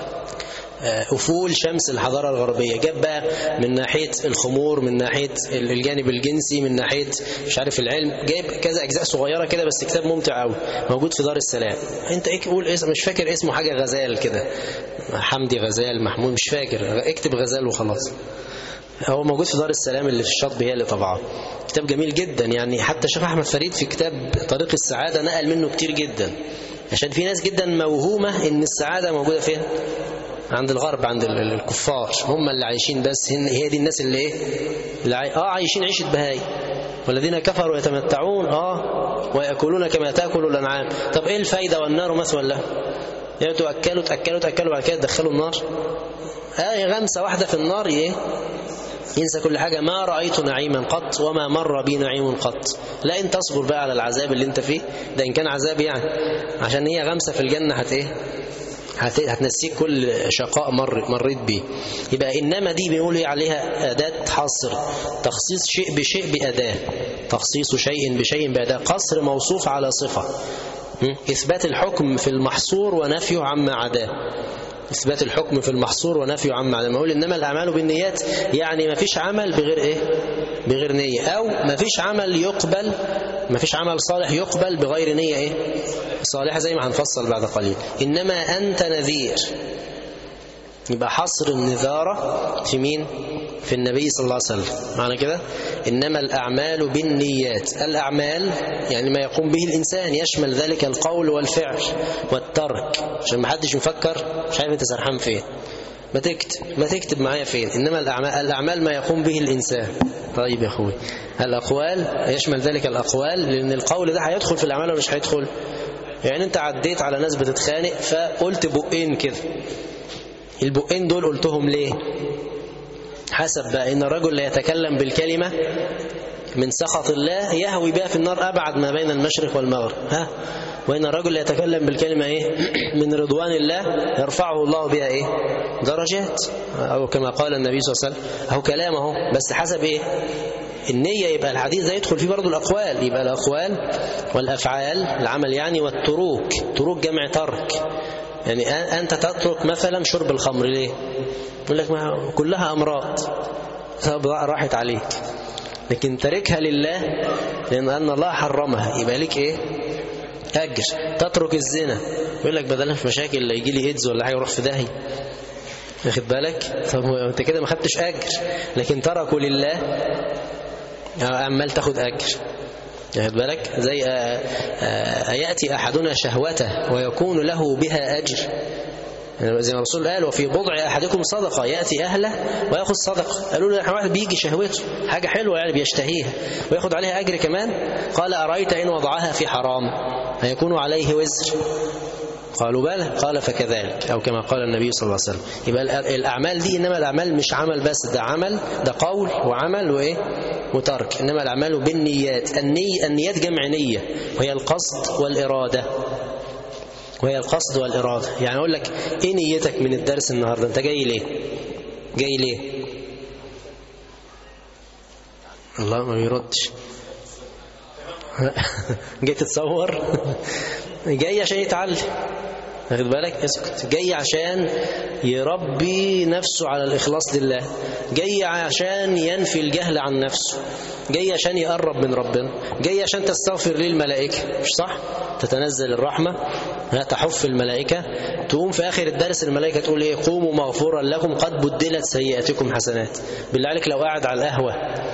أفول شمس الحضارة الغربية جاب بقى من ناحية الخمور من ناحية الجانب الجنسي من ناحية مش عارف العلم جايب كذا أجزاء صغيرة كده بس كتاب ممتع قوي موجود في دار السلام أنت إيه قول اسم مش فاكر اسمه حاجة غزال كده حمدي غزال محمود مش فاكر اكتب غزال وخلاص هو موجود في دار السلام اللي في الشاطبي هي اللي طبعه كتاب جميل جدا يعني حتى شيخ احمد فريد في كتاب طريق السعاده نقل منه كتير جدا عشان في ناس جدا موهومه ان السعاده موجوده فين عند الغرب عند الكفار هم اللي عايشين بس هي دي الناس اللي ايه اللي عاي... اه عايشين عيشه بهاي والذين كفروا يتمتعون اه وياكلون كما تاكل الانعام طب ايه الفايده والنار مثوى له يعني تاكلوا تاكلوا تاكلوا بعد كده تدخلوا النار اه غمسه واحده في النار ايه ينسى كل حاجة ما رأيت نعيما قط وما مر بي نعيم قط لا انت تصبر بقى على العذاب اللي انت فيه ده ان كان عذاب يعني عشان هي غمسة في الجنة هت ايه هتنسيك كل شقاء مر مريت بيه يبقى إنما دي بنقول عليها أداة حصر تخصيص شيء بشيء بأداة تخصيص شيء بشيء بأداة قصر موصوف على صفة إثبات الحكم في المحصور ونفيه عما عداه إثبات الحكم في المحصور ونفي عما عدم أقول إنما الأعمال بالنيات يعني ما فيش عمل بغير إيه بغير نية أو ما فيش عمل يقبل ما فيش عمل صالح يقبل بغير نية إيه صالحة زي ما هنفصل بعد قليل إنما أنت نذير يبقى حصر النذارة في مين في النبي صلى الله عليه وسلم معنى كده إنما الأعمال بالنيات الأعمال يعني ما يقوم به الإنسان يشمل ذلك القول والفعل والترك عشان ما حدش مفكر مش عارف انت سرحان فين ما تكتب ما تكتب معايا فين إنما الأعمال, الأعمال ما يقوم به الإنسان طيب يا أخوي الأقوال يشمل ذلك الأقوال لأن القول ده هيدخل في الأعمال ولا مش هيدخل يعني انت عديت على ناس بتتخانق فقلت بقين كده البقين دول قلتهم ليه حسب بقى ان الرجل لا يتكلم بالكلمة من سخط الله يهوي بها في النار أبعد ما بين المشرق والمغرب ها وإن الرجل لا يتكلم بالكلمة إيه من رضوان الله يرفعه الله بها إيه درجات أو كما قال النبي صلى الله عليه وسلم أو كلامه بس حسب إيه النية يبقى الحديث ده يدخل فيه برضه الأقوال يبقى الأقوال والأفعال العمل يعني والتروك تروك جمع ترك يعني أنت تترك مثلا شرب الخمر ليه يقول لك ما كلها أمراض طب راحت عليك لكن تركها لله لأن أن الله حرمها يبقى لك إيه أجر تترك الزنا يقول لك بدل في مشاكل لا يجي لي إيدز ولا حاجة يروح في داهية واخد بالك طب انت كده ما خدتش أجر لكن تركوا لله عمال تاخد أجر واخد بالك زي أيأتي أحدنا شهوته ويكون له بها أجر زي ما الرسول قال وفي بضع أحدكم صدقة يأتي أهله ويأخذ صدقة قالوا له واحد بيجي شهوته حاجة حلوة يعني بيشتهيها ويأخذ عليها أجر كمان قال أرأيت إن وضعها في حرام هيكون عليه وزر قالوا بلى قال فكذلك أو كما قال النبي صلى الله عليه وسلم يبقى الأعمال دي إنما الأعمال مش عمل بس ده عمل ده قول وعمل وإيه وترك إنما الأعمال بالنيات النية النيات جمع نية وهي القصد والإرادة وهي القصد والإرادة يعني أقول لك إيه نيتك من الدرس النهاردة أنت جاي ليه جاي ليه الله ما بيردش جاي تتصور جاي عشان يتعلم واخد بالك اسكت جاي عشان يربي نفسه على الإخلاص لله جاي عشان ينفي الجهل عن نفسه جاي عشان يقرب من ربنا جاي عشان تستغفر ليه الملائكة مش صح تتنزل الرحمة لا تحف الملائكة تقوم في آخر الدرس الملائكة تقول ايه قوموا مغفورا لكم قد بدلت سيئاتكم حسنات بالله عليك لو قاعد على القهوة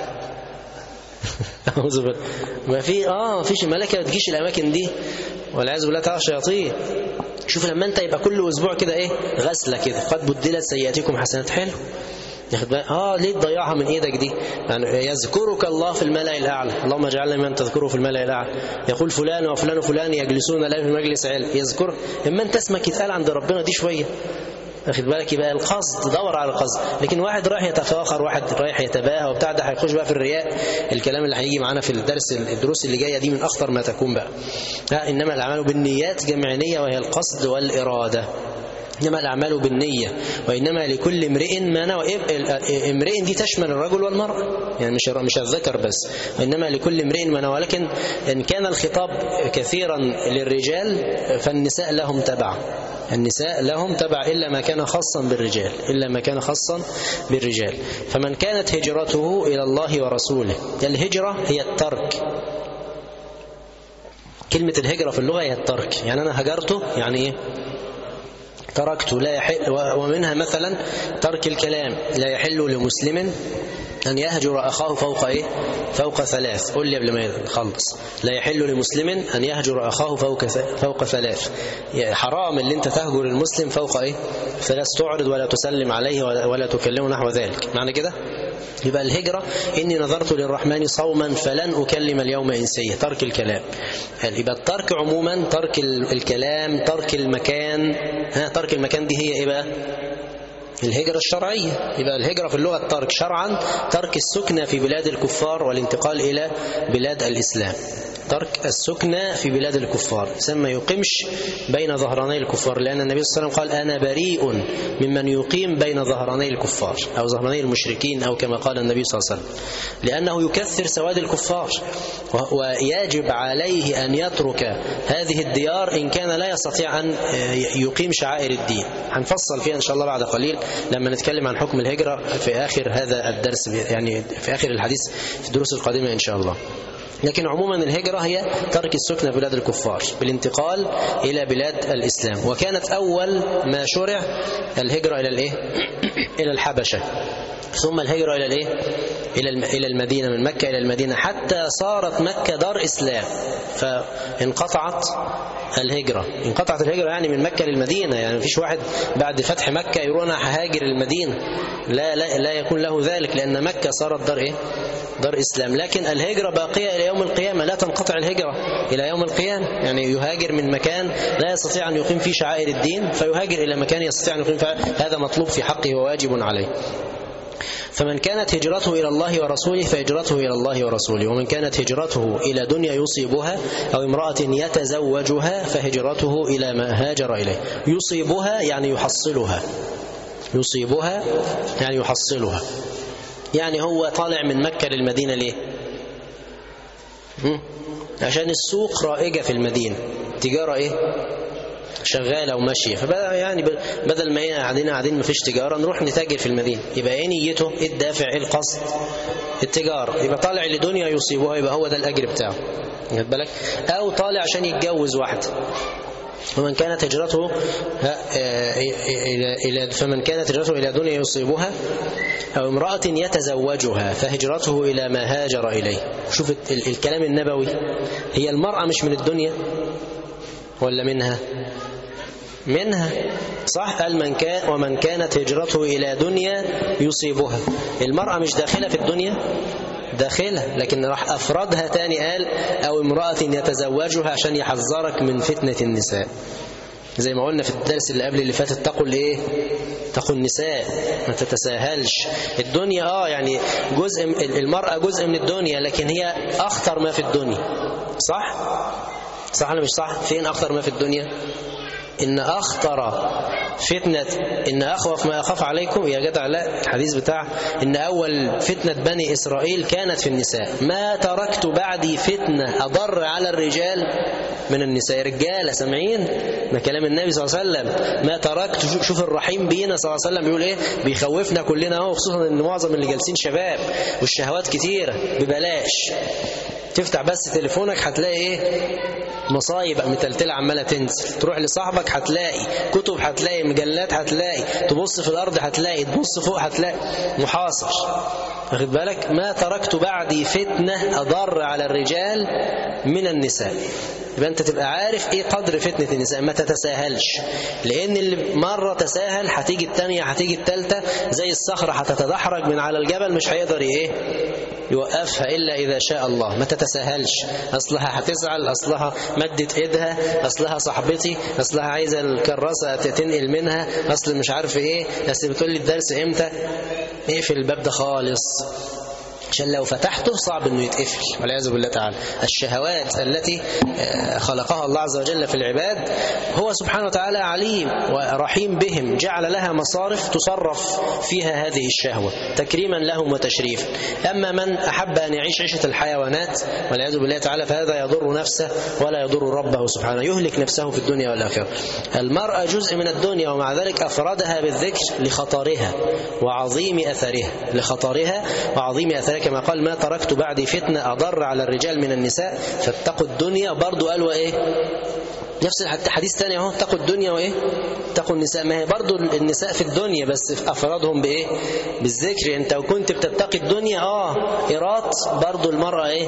أعوذ بالله ما في اه ما فيش الملائكة ما تجيش الأماكن دي والعياذ بالله تعالى شياطين شوف لما انت يبقى كل اسبوع كده ايه غسله كده قد بدلت سيئاتكم حسنات حلو ياخد بالك اه ليه تضيعها من ايدك دي يعني يذكرك الله في الملأ الاعلى اللهم اجعلنا من تذكره في الملأ الاعلى يقول فلان وفلان وفلان يجلسون لا في مجلس علم يذكر اما انت اسمك يتقال عند ربنا دي شويه واخد بالك يبقى القصد دور على القصد لكن واحد رايح يتفاخر واحد رايح يتباهى وبتاع ده هيخش بقى في الرياء الكلام اللي هيجي معانا في الدرس الدروس اللي جايه دي من اخطر ما تكون بقى لا انما الاعمال بالنيات جمع نيه وهي القصد والاراده إنما الأعمال بالنية وإنما لكل امرئ ما نوى امرئ دي تشمل الرجل والمرأة يعني مش مش الذكر بس وإنما لكل امرئ ما نوى لكن إن كان الخطاب كثيرا للرجال فالنساء لهم تبع النساء لهم تبع إلا ما كان خاصا بالرجال إلا ما كان خاصا بالرجال فمن كانت هجرته إلى الله ورسوله الهجرة هي الترك كلمة الهجرة في اللغة هي الترك يعني أنا هجرته يعني إيه تركت لا يحل ومنها مثلا ترك الكلام لا يحل لمسلم أن يهجر أخاه فوق إيه؟ فوق ثلاث قل لي قبل ما نخلص لا يحل لمسلم أن يهجر أخاه فوق فوق ثلاث يعني حرام اللي أنت تهجر المسلم فوق إيه؟ ثلاث تعرض ولا تسلم عليه ولا تكلمه نحو ذلك معنى كده يبقى الهجرة إني نظرت للرحمن صوما فلن أكلم اليوم إنسية ترك الكلام يبقى الترك عموما ترك الكلام ترك المكان ها ترك المكان دي هي إيه بقى الهجرة الشرعية يبقى الهجرة في اللغة الترك شرعا ترك السكنة في بلاد الكفار والانتقال إلى بلاد الإسلام ترك السكنة في بلاد الكفار ثم يقيمش بين ظهراني الكفار لأن النبي صلى الله عليه وسلم قال أنا بريء ممن يقيم بين ظهراني الكفار أو ظهراني المشركين أو كما قال النبي صلى الله عليه وسلم لأنه يكثر سواد الكفار ويجب عليه أن يترك هذه الديار إن كان لا يستطيع أن يقيم شعائر الدين هنفصل فيها إن شاء الله بعد قليل لما نتكلم عن حكم الهجرة في آخر هذا الدرس يعني في آخر الحديث في الدروس القادمة إن شاء الله لكن عموما الهجرة هي ترك السكنة في بلاد الكفار بالانتقال إلى بلاد الإسلام وكانت أول ما شرع الهجرة إلى الإيه؟ إلى الحبشة ثم الهجرة إلى الإيه؟ إلى إلى المدينة من مكة إلى المدينة حتى صارت مكة دار إسلام فانقطعت الهجرة انقطعت الهجرة يعني من مكة للمدينة يعني مفيش واحد بعد فتح مكة يقول أنا ههاجر المدينة لا لا لا يكون له ذلك لأن مكة صارت دار إيه؟ دار إسلام لكن الهجرة باقية إلى يوم القيامة لا تنقطع الهجرة إلى يوم القيامة يعني يهاجر من مكان لا يستطيع أن يقيم فيه شعائر الدين فيهاجر إلى مكان يستطيع أن يقيم فيه هذا مطلوب في حقه وواجب عليه فمن كانت هجرته إلى الله ورسوله فهجرته إلى الله ورسوله ومن كانت هجرته إلى دنيا يصيبها أو امرأة يتزوجها فهجرته إلى ما هاجر إليه يصيبها يعني يحصلها يصيبها يعني يحصلها يعني هو طالع من مكة للمدينة ليه عشان السوق رائجة في المدينة تجارة ايه شغالة وماشية فبدأ يعني بدل ما هي قاعدين قاعدين مفيش تجارة نروح نتاجر في المدينة يبقى ايه نيته ايه الدافع ايه القصد التجارة يبقى طالع لدنيا يصيبها يبقى هو ده الأجر بتاعه خد بالك أو طالع عشان يتجوز واحدة ومن كانت هجرته إلى فمن كانت هجرته إلى دنيا يصيبها أو امرأة يتزوجها فهجرته إلى ما هاجر إليه شوف الكلام النبوي هي المرأة مش من الدنيا ولا منها منها صح قال من كان ومن كانت هجرته إلى دنيا يصيبها المرأة مش داخلة في الدنيا داخلة لكن راح أفردها تاني قال أو امرأة يتزوجها عشان يحذرك من فتنة النساء زي ما قلنا في الدرس اللي قبل اللي فات اتقوا الايه اتقوا النساء ما تتساهلش الدنيا اه يعني جزء المرأة جزء من الدنيا لكن هي أخطر ما في الدنيا صح صح ولا مش صح فين أخطر ما في الدنيا إن أخطر فتنة إن أخوف ما أخاف عليكم يا جدع لا الحديث بتاع إن أول فتنة بني إسرائيل كانت في النساء ما تركت بعدي فتنة أضر على الرجال من النساء رجالة سامعين ده كلام النبي صلى الله عليه وسلم ما تركت شوف الرحيم بينا صلى الله عليه وسلم بيقول إيه بيخوفنا كلنا اهو خصوصا إن معظم اللي جالسين شباب والشهوات كتيرة ببلاش تفتح بس تليفونك هتلاقي ايه مصايب متلتلة عمالة تنزل تروح لصاحبك هتلاقي كتب هتلاقي مجلات هتلاقي تبص في الأرض هتلاقي تبص فوق هتلاقي محاصر واخد بالك ما تركت بعدي فتنة أضر على الرجال من النساء يبقى انت تبقى عارف ايه قدر فتنة النساء ما تتساهلش لان اللي مرة تساهل هتيجي التانية هتيجي التالتة زي الصخرة هتتدحرج من على الجبل مش هيقدر ايه يوقفها إلا إذا شاء الله ما تتساهلش أصلها هتزعل أصلها مدت إيدها أصلها صاحبتي أصلها عايزة الكراسة تنقل منها أصل مش عارف إيه بس بتقول لي الدرس إمتى اقفل الباب ده خالص عشان لو فتحته صعب انه يتقفل والعياذ بالله تعالى الشهوات التي خلقها الله عز وجل في العباد هو سبحانه وتعالى عليم ورحيم بهم جعل لها مصارف تصرف فيها هذه الشهوة تكريما لهم وتشريفا أما من أحب أن يعيش عيشة الحيوانات والعياذ بالله تعالى فهذا يضر نفسه ولا يضر ربه سبحانه يهلك نفسه في الدنيا والآخرة المرأة جزء من الدنيا ومع ذلك أفردها بالذكر لخطرها وعظيم أثرها لخطرها وعظيم أثرها كما قال ما تركت بعدي فتنة أضر على الرجال من النساء فاتقوا الدنيا برضو قال وإيه نفس الحديث تاني اهو اتقوا الدنيا وايه اتقوا النساء ما هي برضو النساء في الدنيا بس افرادهم بايه بالذكر انت وكنت بتتقي الدنيا اه ايرات برضو المرأة ايه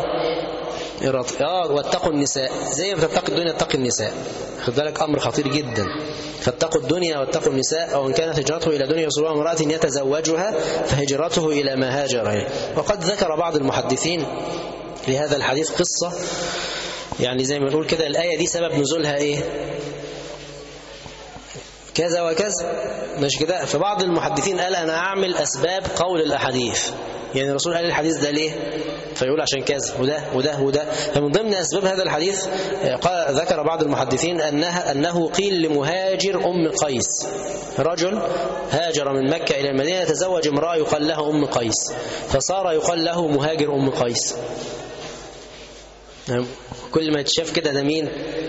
ايرات اه واتقوا النساء زي ما بتتقي الدنيا اتقي النساء خد بالك امر خطير جدا فاتقوا الدنيا واتقوا النساء وان كانت هجرته الى دنيا يصيبها امرأة يتزوجها فهجرته الى ما هاجر اليه وقد ذكر بعض المحدثين لهذا الحديث قصة يعني زي ما نقول كده الآية دي سبب نزولها إيه كذا وكذا مش كده فبعض المحدثين قال أنا أعمل أسباب قول الأحاديث يعني الرسول قال الحديث ده ليه فيقول عشان كذا وده وده وده فمن ضمن أسباب هذا الحديث قال ذكر بعض المحدثين أنها أنه قيل لمهاجر أم قيس رجل هاجر من مكة إلى المدينة تزوج امرأة يقال لها أم قيس فصار يقال له مهاجر أم قيس كل ما يتشاف كده ده مين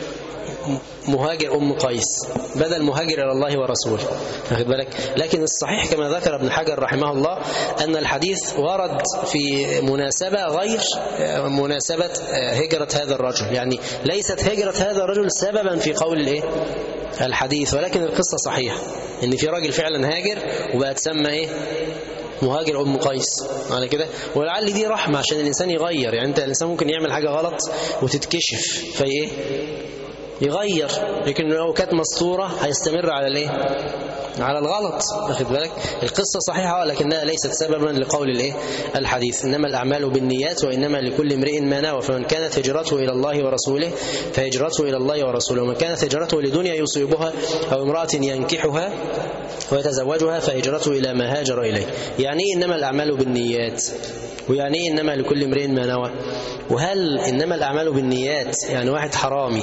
مهاجر أم قيس بدل مهاجر إلى الله ورسوله واخد بالك لكن الصحيح كما ذكر ابن حجر رحمه الله أن الحديث ورد في مناسبة غير مناسبة هجرة هذا الرجل يعني ليست هجرة هذا الرجل سببا في قول الايه الحديث ولكن القصة صحيحة ان في راجل فعلا هاجر وبقى تسمى ايه مهاجر ام قيس على كده ولعل دي رحمه عشان الانسان يغير يعني انت الانسان ممكن يعمل حاجه غلط وتتكشف في ايه يغير لكن لو كانت مستورة هيستمر على الايه على الغلط واخد بالك القصة صحيحة لكنها ليست سببا لقول الايه الحديث انما الاعمال بالنيات وانما لكل امرئ ما نوى فمن كانت هجرته الى الله ورسوله فهجرته الى الله ورسوله ومن كانت هجرته لدنيا يصيبها او امرأة ينكحها ويتزوجها فهجرته الى ما هاجر اليه يعني انما الاعمال بالنيات ويعني ايه انما لكل امرئ ما نوى وهل انما الاعمال بالنيات يعني واحد حرامي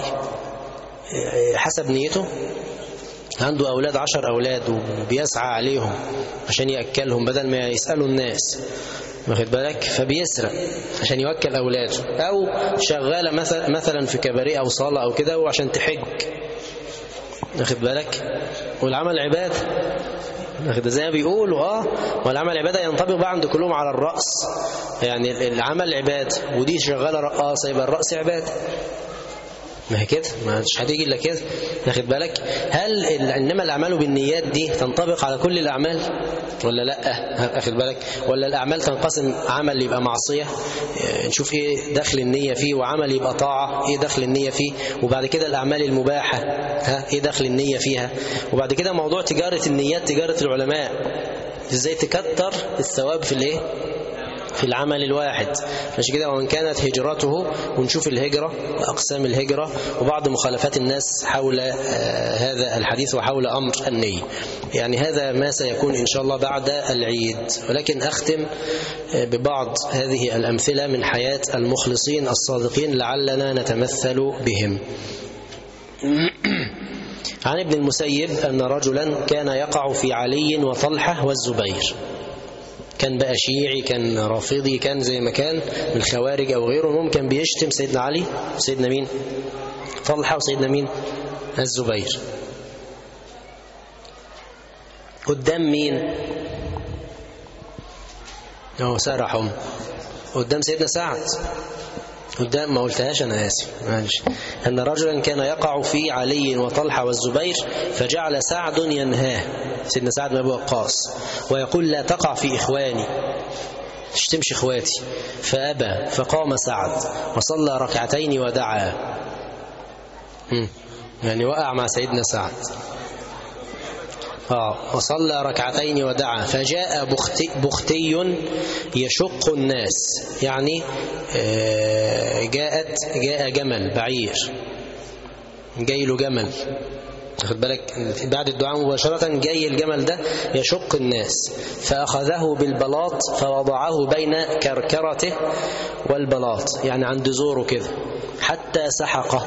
حسب نيته عنده أولاد عشر أولاد وبيسعى عليهم عشان يأكلهم بدل ما يسألوا الناس واخد بالك فبيسرق عشان يوكل أولاده أو شغالة مثلا مثلا في كباريه أو صالة أو كده وعشان تحج واخد بالك والعمل عبادة واخد زي ما بيقولوا اه والعمل عباده ينطبق بقى عند كلهم على الراس يعني العمل عباده ودي شغاله رقاصه يبقى الراس عباده ما هي كده مش هتيجي الا كده واخد بالك هل انما الاعمال بالنيات دي تنطبق على كل الاعمال ولا لا واخد بالك ولا الاعمال تنقسم عمل يبقى معصيه نشوف ايه دخل النيه فيه وعمل يبقى طاعه ايه دخل النيه فيه وبعد كده الاعمال المباحه ها ايه دخل النيه فيها وبعد كده موضوع تجاره النيات تجاره العلماء ازاي تكتر الثواب في الايه في العمل الواحد مش كده ومن كانت هجرته ونشوف الهجرة وأقسام الهجرة وبعض مخالفات الناس حول هذا الحديث وحول أمر النية يعني هذا ما سيكون إن شاء الله بعد العيد ولكن أختم ببعض هذه الأمثلة من حياة المخلصين الصادقين لعلنا نتمثل بهم عن ابن المسيب أن رجلا كان يقع في علي وطلحة والزبير كان بقى شيعي كان رافضي كان زي ما كان من الخوارج أو غيره المهم كان بيشتم سيدنا علي وسيدنا مين طلحة وسيدنا مين الزبير قدام مين هو سرحهم قدام سيدنا سعد قدام ما قلتهاش أنا آسف معلش أن رجلا كان يقع في علي وطلحة والزبير فجعل سعد ينهاه سيدنا سعد بن أبي وقاص ويقول لا تقع في إخواني تشتمش إخواتي فأبى فقام سعد وصلى ركعتين ودعا يعني وقع مع سيدنا سعد آه وصلى ركعتين ودعا فجاء بختي, بختي يشق الناس يعني آه جاءت جاء جمل بعير جاي له جمل واخد بالك بعد الدعاء مباشرة جاي الجمل ده يشق الناس فأخذه بالبلاط فوضعه بين كركرته والبلاط يعني عند زوره كده حتى سحقه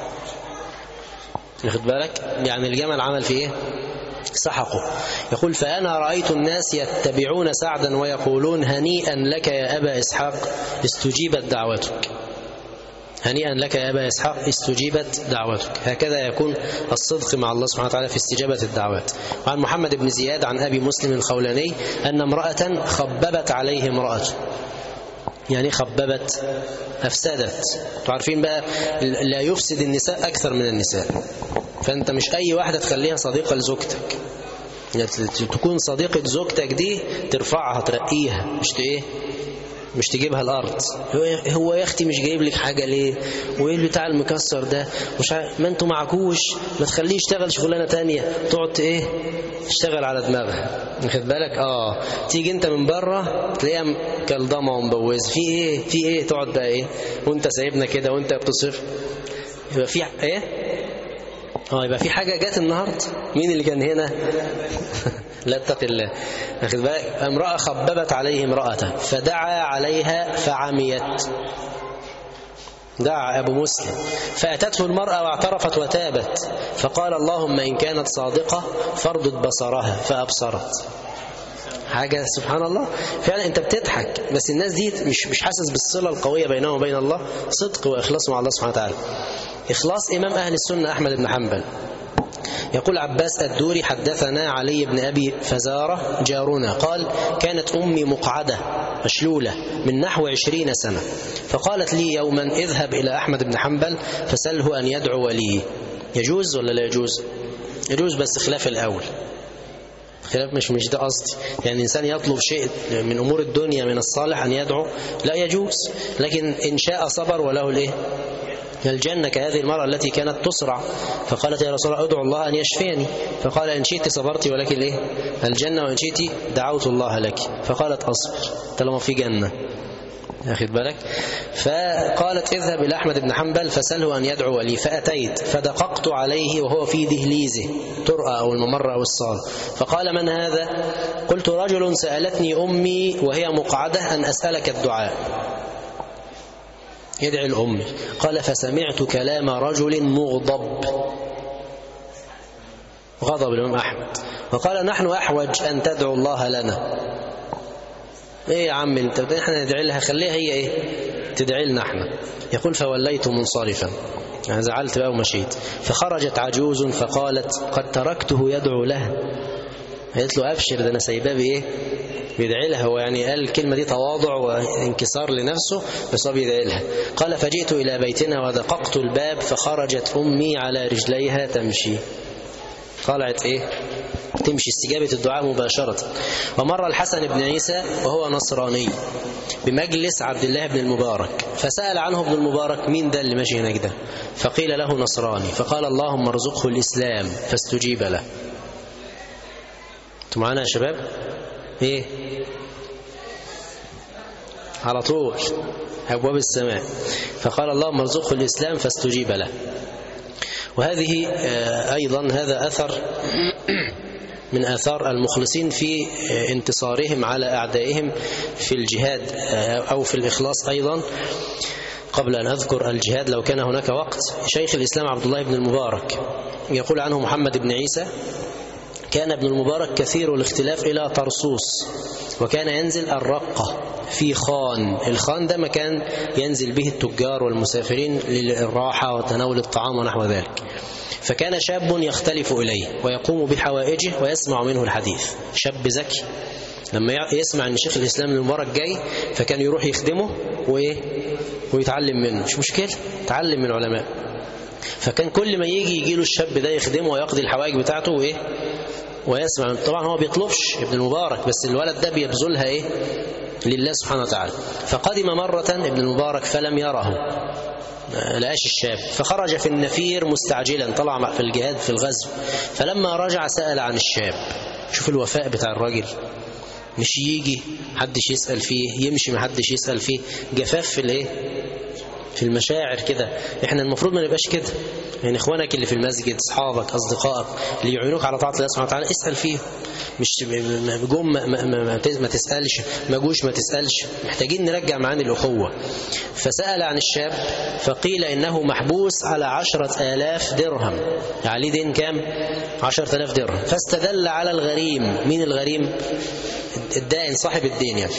واخد بالك يعني الجمل عمل فيه ايه سحقه يقول فأنا رأيت الناس يتبعون سعدا ويقولون هنيئا لك يا أبا إسحاق استجيبت دعوتك هنيئا لك يا أبا إسحاق استجيبت دعوتك هكذا يكون الصدق مع الله سبحانه وتعالى في استجابة الدعوات وعن محمد بن زياد عن أبي مسلم الخولاني أن امرأة خببت عليه امرأة يعني خببت أفسدت تعرفين بقى لا يفسد النساء أكثر من النساء فأنت مش أي واحدة تخليها صديقة لزوجتك يعني تكون صديقة زوجتك دي ترفعها ترقيها مش ايه مش تجيبها الارض هو يا اختي مش جايب لك حاجه ليه وايه بتاع المكسر ده مش عارف ما انتوا معكوش ما تخليه يشتغل شغلانه تانية تقعد ايه تشتغل على دماغها واخد بالك اه تيجي انت من بره تلاقيها كالضمه ومبوزه في ايه في ايه تقعد بقى ايه وانت سايبنا كده وانت بتصرف يبقى في ايه اه يبقى في حاجة جت النهاردة مين اللي كان هنا لا اتق الله واخد بالك امرأة خببت عليه امرأته فدعا عليها فعميت دعا أبو مسلم فأتته المرأة واعترفت وتابت فقال اللهم إن كانت صادقة فاردد بصرها فأبصرت حاجة سبحان الله فعلا انت بتضحك بس الناس دي مش مش حاسس بالصلة القوية بينهم وبين الله صدق وإخلاص مع الله سبحانه وتعالى إخلاص إمام أهل السنة أحمد بن حنبل يقول عباس الدوري حدثنا علي بن أبي فزارة جارنا قال كانت أمي مقعدة مشلولة من نحو عشرين سنة فقالت لي يوما اذهب إلى أحمد بن حنبل فسله أن يدعو ولي يجوز ولا لا يجوز يجوز بس خلاف الأول خلاف مش مش ده قصدي يعني الإنسان يطلب شيء من أمور الدنيا من الصالح أن يدعو لا يجوز لكن إن شاء صبر وله الإيه الجنة كهذه المرأة التي كانت تسرع فقالت يا رسول الله ادعو الله أن يشفيني فقال إن شئت صبرت ولكن إيه الجنة وإن شئت دعوت الله لك فقالت أصبر طالما في جنة أخذ بالك فقالت اذهب إلى أحمد بن حنبل فسأله أن يدعو لي فأتيت فدققت عليه وهو في دهليزه ترأى أو الممر أو الصال فقال من هذا قلت رجل سألتني أمي وهي مقعدة أن أسألك الدعاء يدعي الأم قال فسمعت كلام رجل مغضب غضب الإمام أحمد وقال نحن أحوج أن تدعو الله لنا ايه يا عم انت احنا ندعي لها خليها هي ايه تدعي لنا احنا يقول فوليت منصرفا يعني زعلت بقى ومشيت فخرجت عجوز فقالت قد تركته يدعو لها قالت له ابشر ده انا سايباه بايه بيدعي لها هو يعني قال الكلمة دي تواضع وانكسار لنفسه بس هو بيدعي لها قال فجئت إلى بيتنا ودققت الباب فخرجت أمي على رجليها تمشي طلعت إيه تمشي استجابة الدعاء مباشرة ومر الحسن بن عيسى وهو نصراني بمجلس عبد الله بن المبارك فسأل عنه ابن المبارك مين ده اللي ماشي هناك ده فقيل له نصراني فقال اللهم ارزقه الإسلام فاستجيب له انتوا معانا يا شباب ايه على طول أبواب السماء فقال اللهم ارزقه الإسلام فاستجيب له وهذه أيضا هذا أثر من آثار المخلصين في انتصارهم على أعدائهم في الجهاد أو في الإخلاص أيضا قبل أن أذكر الجهاد لو كان هناك وقت شيخ الإسلام عبد الله بن المبارك يقول عنه محمد بن عيسى كان ابن المبارك كثير الاختلاف إلى طرسوس وكان ينزل الرقة في خان الخان ده مكان ينزل به التجار والمسافرين للراحة وتناول الطعام ونحو ذلك فكان شاب يختلف إليه ويقوم بحوائجه ويسمع منه الحديث شاب ذكي لما يسمع ان شيخ الاسلام المبارك جاي فكان يروح يخدمه وايه ويتعلم منه مش مشكله تعلم من علماء فكان كل ما يجي يجي له الشاب ده يخدمه ويقضي الحوائج بتاعته وايه ويسمع طبعا هو بيطلبش ابن المبارك بس الولد ده بيبذلها ايه لله سبحانه وتعالى فقدم مرة ابن المبارك فلم يره لقاش الشاب فخرج في النفير مستعجلا طلع في الجهاد في الغزو فلما رجع سأل عن الشاب شوف الوفاء بتاع الراجل مش يجي محدش يسأل فيه يمشي محدش يسأل فيه جفاف في الايه في المشاعر كده احنا المفروض ما نبقاش كده يعني اخوانك اللي في المسجد اصحابك اصدقائك اللي يعينوك على طاعه الله سبحانه وتعالى اسال فيهم مش جم ما, ما, ما, ما تسالش ما جوش ما تسالش محتاجين نرجع معاني الاخوه فسال عن الشاب فقيل انه محبوس على عشرة آلاف درهم عليه دين كام عشرة آلاف درهم فاستدل على الغريم مين الغريم الدائن صاحب الدين يعني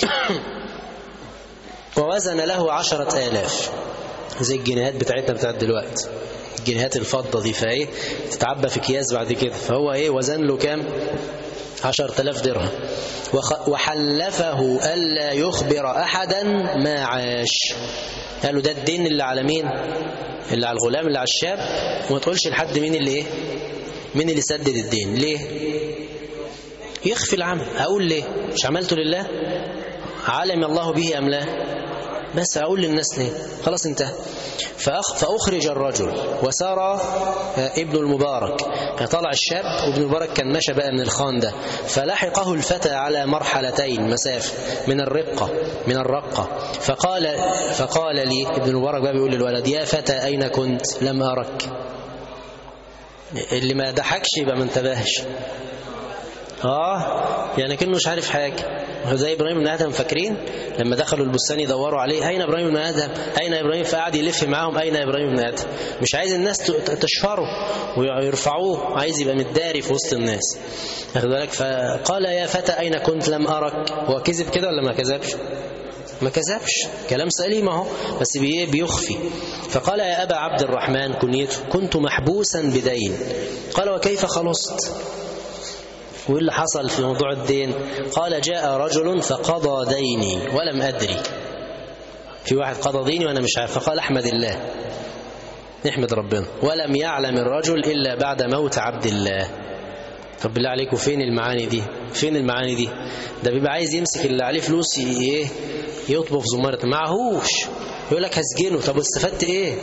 ووزن له عشرة آلاف زي الجنيهات بتاعتنا بتاعت دلوقتي الجنيهات الفضة دي فايه تتعبى في اكياس بعد كده فهو ايه وزن له كام عشرة آلاف درهم وحلفه ألا يخبر أحدا ما عاش قالوا ده الدين اللي على مين اللي على الغلام اللي على الشاب وما تقولش لحد مين اللي ايه مين اللي سدد الدين ليه يخفي العمل اقول ليه مش عملته لله علم الله به ام لا بس اقول للناس ليه خلاص انتهى فأخ فأخرج الرجل وسار ابن المبارك طلع الشاب وابن المبارك كان مشى بقى من الخان ده فلحقه الفتى على مرحلتين مسافة من الرقة من الرقة فقال فقال لي ابن المبارك بقى بيقول للولد يا فتى أين كنت لم أرك اللي ما ضحكش يبقى ما انتبهش اه يعني كأنه مش عارف حاجة زي إبراهيم بن آدم فاكرين لما دخلوا البستان يدوروا عليه أين إبراهيم بن آدم أين إبراهيم فقعد يلف معاهم أين إبراهيم بن آدم مش عايز الناس تشهره ويرفعوه عايز يبقى متداري في وسط الناس واخد بالك فقال يا فتى أين كنت لم أرك هو كذب كده ولا ما كذبش ما كذبش كلام سليم اهو بس بيخفي فقال يا أبا عبد الرحمن كنيته كنت محبوسا بدين قال وكيف خلصت وايه اللي حصل في موضوع الدين قال جاء رجل فقضى ديني ولم أدري في واحد قضى ديني وأنا مش عارف فقال أحمد الله نحمد ربنا ولم يعلم الرجل إلا بعد موت عبد الله طب بالله عليكم فين المعاني دي فين المعاني دي ده بيبقى عايز يمسك اللي عليه فلوس ايه يطبخ زمارة معهوش يقول لك هسجنه طب استفدت ايه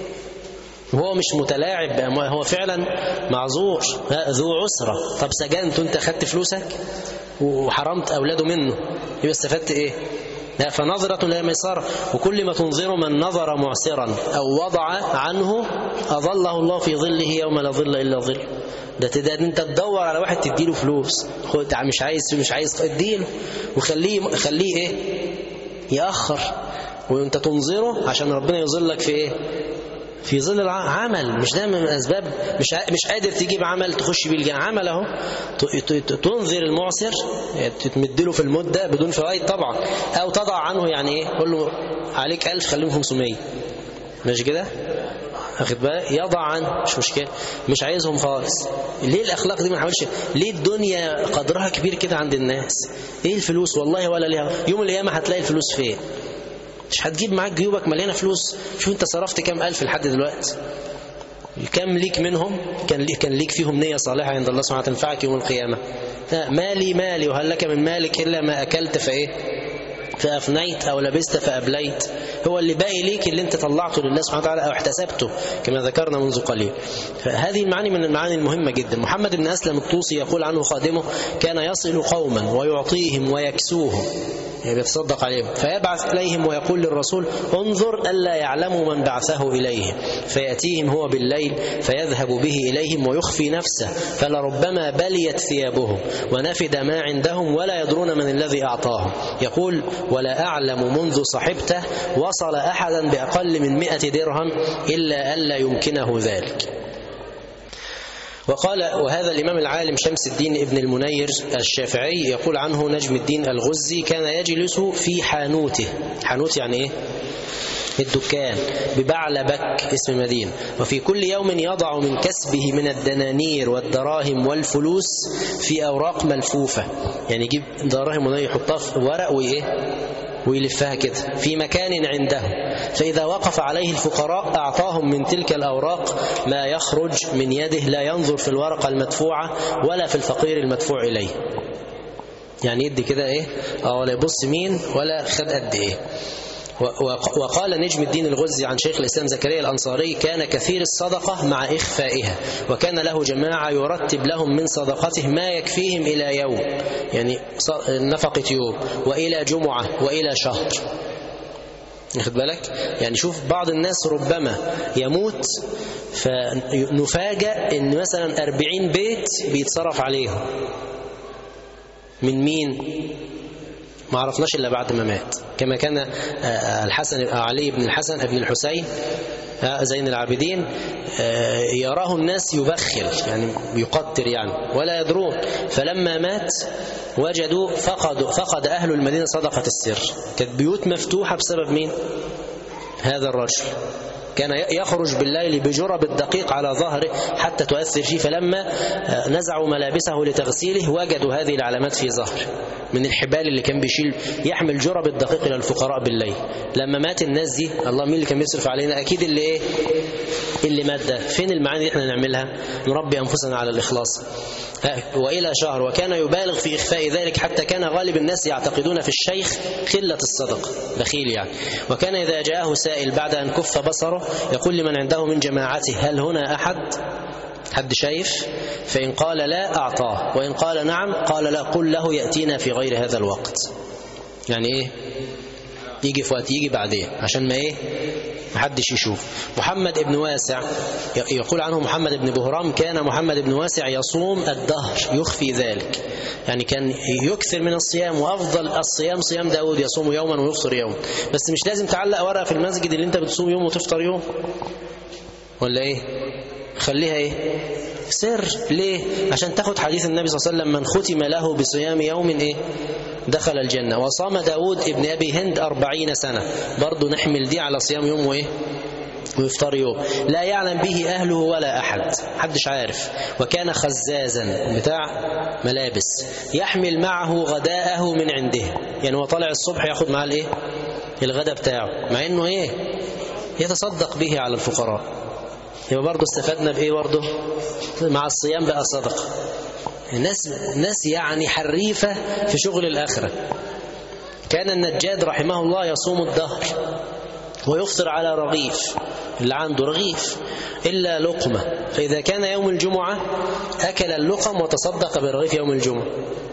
هو مش متلاعب هو فعلا معذور ذو عسرة طب سجنت وانت خدت فلوسك وحرمت أولاده منه يبقى استفدت ايه لا فنظرة لا ميسرة وكل ما تنظر من نظر معسرا أو وضع عنه أظله الله في ظله يوم لا ظل إلا ظل ده ده انت تدور على واحد تديله فلوس مش عايز مش عايز اديله وخليه خليه ايه يأخر وانت تنظره عشان ربنا يظلك في ايه في ظل العمل مش ده من الاسباب مش مش قادر تجيب عمل تخش بيه الجنة عمل اهو تنظر المعسر تمد له في المده بدون فوائد طبعا او تضع عنه يعني ايه قول له عليك 1000 خليهم 500 مش كده واخد بالك يضع عنه مش مشكله مش عايزهم خالص ليه الاخلاق دي ما نحاولش ليه الدنيا قدرها كبير كده عند الناس ايه الفلوس والله ولا ليها يوم القيامه هتلاقي الفلوس فين مش هتجيب معاك جيوبك مليانه فلوس شوف انت صرفت كام الف لحد دلوقتي كم ليك منهم كان ليك كان ليك فيهم نيه صالحه عند الله سبحانه تنفعك يوم القيامه مالي مالي وهل لك من مالك الا ما اكلت فايه فافنيت او لبست فابليت هو اللي باقي ليك اللي انت طلعته لله سبحانه وتعالى او احتسبته كما ذكرنا منذ قليل فهذه المعاني من المعاني المهمه جدا محمد بن اسلم الطوسي يقول عنه خادمه كان يصل قوما ويعطيهم ويكسوهم يعني بيتصدق عليهم فيبعث إليهم ويقول للرسول انظر ألا يعلموا من بعثه إليهم فيأتيهم هو بالليل فيذهب به إليهم ويخفي نفسه فلربما بليت ثيابهم ونفد ما عندهم ولا يدرون من الذي أعطاهم يقول ولا أعلم منذ صحبته وصل أحدا بأقل من مئة درهم إلا ألا يمكنه ذلك وقال وهذا الإمام العالم شمس الدين ابن المنير الشافعي يقول عنه نجم الدين الغزي كان يجلس في حانوته حانوت يعني إيه؟ الدكان ببعلبك اسم مدينة وفي كل يوم يضع من كسبه من الدنانير والدراهم والفلوس في أوراق ملفوفة يعني يجيب دراهم ويحطها في ورق وإيه ويلفها كده في مكان عنده فإذا وقف عليه الفقراء أعطاهم من تلك الأوراق ما يخرج من يده لا ينظر في الورقة المدفوعة ولا في الفقير المدفوع إليه يعني يدي كده إيه أو ولا يبص مين ولا خد قد إيه وقال نجم الدين الغزي عن شيخ الإسلام زكريا الأنصاري كان كثير الصدقة مع إخفائها وكان له جماعة يرتب لهم من صدقته ما يكفيهم إلى يوم يعني نفقة يوم وإلى جمعة وإلى شهر واخد بالك يعني شوف بعض الناس ربما يموت فنفاجأ ان مثلا أربعين بيت بيتصرف عليهم من مين ما عرفناش إلا بعد ما مات كما كان الحسن علي بن الحسن ابن الحسين زين العابدين يراه الناس يبخل يعني يقتر يعني ولا يدرون فلما مات وجدوا فقد فقد أهل المدينة صدقة السر كانت بيوت مفتوحة بسبب مين هذا الرجل كان يخرج بالليل بجرب الدقيق على ظهره حتى تؤثر فيه فلما نزعوا ملابسه لتغسيله وجدوا هذه العلامات في ظهره من الحبال اللي كان بيشيل يحمل جرب الدقيق الى الفقراء بالليل لما مات الناس دي الله مين اللي كان بيصرف علينا اكيد اللي ايه اللي مات ده فين المعاني اللي احنا نعملها نربي انفسنا على الاخلاص والى شهر وكان يبالغ في اخفاء ذلك حتى كان غالب الناس يعتقدون في الشيخ قله الصدقه بخيل يعني وكان اذا جاءه سائل بعد ان كف بصره يقول لمن عنده من جماعته هل هنا احد حد شايف فإن قال لا أعطاه وإن قال نعم قال لا قل له يأتينا في غير هذا الوقت يعني إيه يجي في وقت يجي بعدين عشان ما ايه محدش يشوف محمد بن واسع يقول عنه محمد بن بهرام كان محمد بن واسع يصوم الدهر يخفي ذلك يعني كان يكثر من الصيام وأفضل الصيام صيام داود يصوم يوما ويفطر يوما بس مش لازم تعلق ورقة في المسجد اللي انت بتصوم يوم وتفطر يوم ولا ايه خليها ايه سر ليه عشان تاخد حديث النبي صلى الله عليه وسلم من ختم له بصيام يوم ايه دخل الجنة وصام داود ابن أبي هند أربعين سنة برضو نحمل دي على صيام يوم وإيه ويفطر يوم لا يعلم به أهله ولا أحد حدش عارف وكان خزازا بتاع ملابس يحمل معه غداءه من عنده يعني هو طالع الصبح ياخد معاه الايه الغداء بتاعه مع انه ايه يتصدق به على الفقراء يبقى برضه استفدنا بايه برضه مع الصيام بقى صدقه ناس ناس يعني حريفة في شغل الآخرة كان النجاد رحمه الله يصوم الدهر ويفطر على رغيف اللي عنده رغيف إلا لقمة فإذا كان يوم الجمعة أكل اللقم وتصدق برغيف يوم الجمعة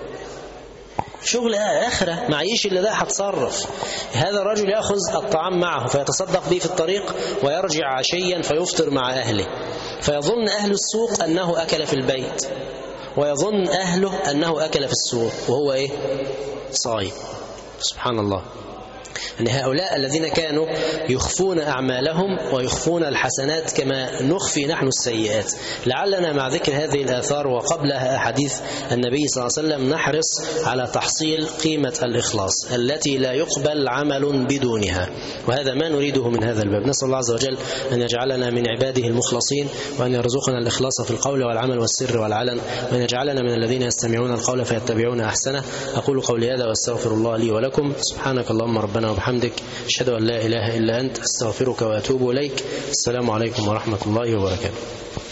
شغل آخرة معيش إلا ده هتصرف هذا الرجل يأخذ الطعام معه فيتصدق به في الطريق ويرجع عشيا فيفطر مع أهله فيظن أهل السوق أنه أكل في البيت ويظن أهله أنه أكل في السوق وهو إيه صايم سبحان الله أن هؤلاء الذين كانوا يخفون أعمالهم ويخفون الحسنات كما نخفي نحن السيئات لعلنا مع ذكر هذه الآثار وقبلها أحاديث النبي صلى الله عليه وسلم نحرص على تحصيل قيمة الإخلاص التي لا يقبل عمل بدونها وهذا ما نريده من هذا الباب نسأل الله عز وجل أن يجعلنا من عباده المخلصين وأن يرزقنا الإخلاص في القول والعمل والسر والعلن وأن يجعلنا من الذين يستمعون القول فيتبعون أحسنه أقول قولي هذا وأستغفر الله لي ولكم سبحانك اللهم ربنا وبحمدك أشهد أن لا إله إلا أنت أستغفرك وأتوب إليك السلام عليكم ورحمة الله وبركاته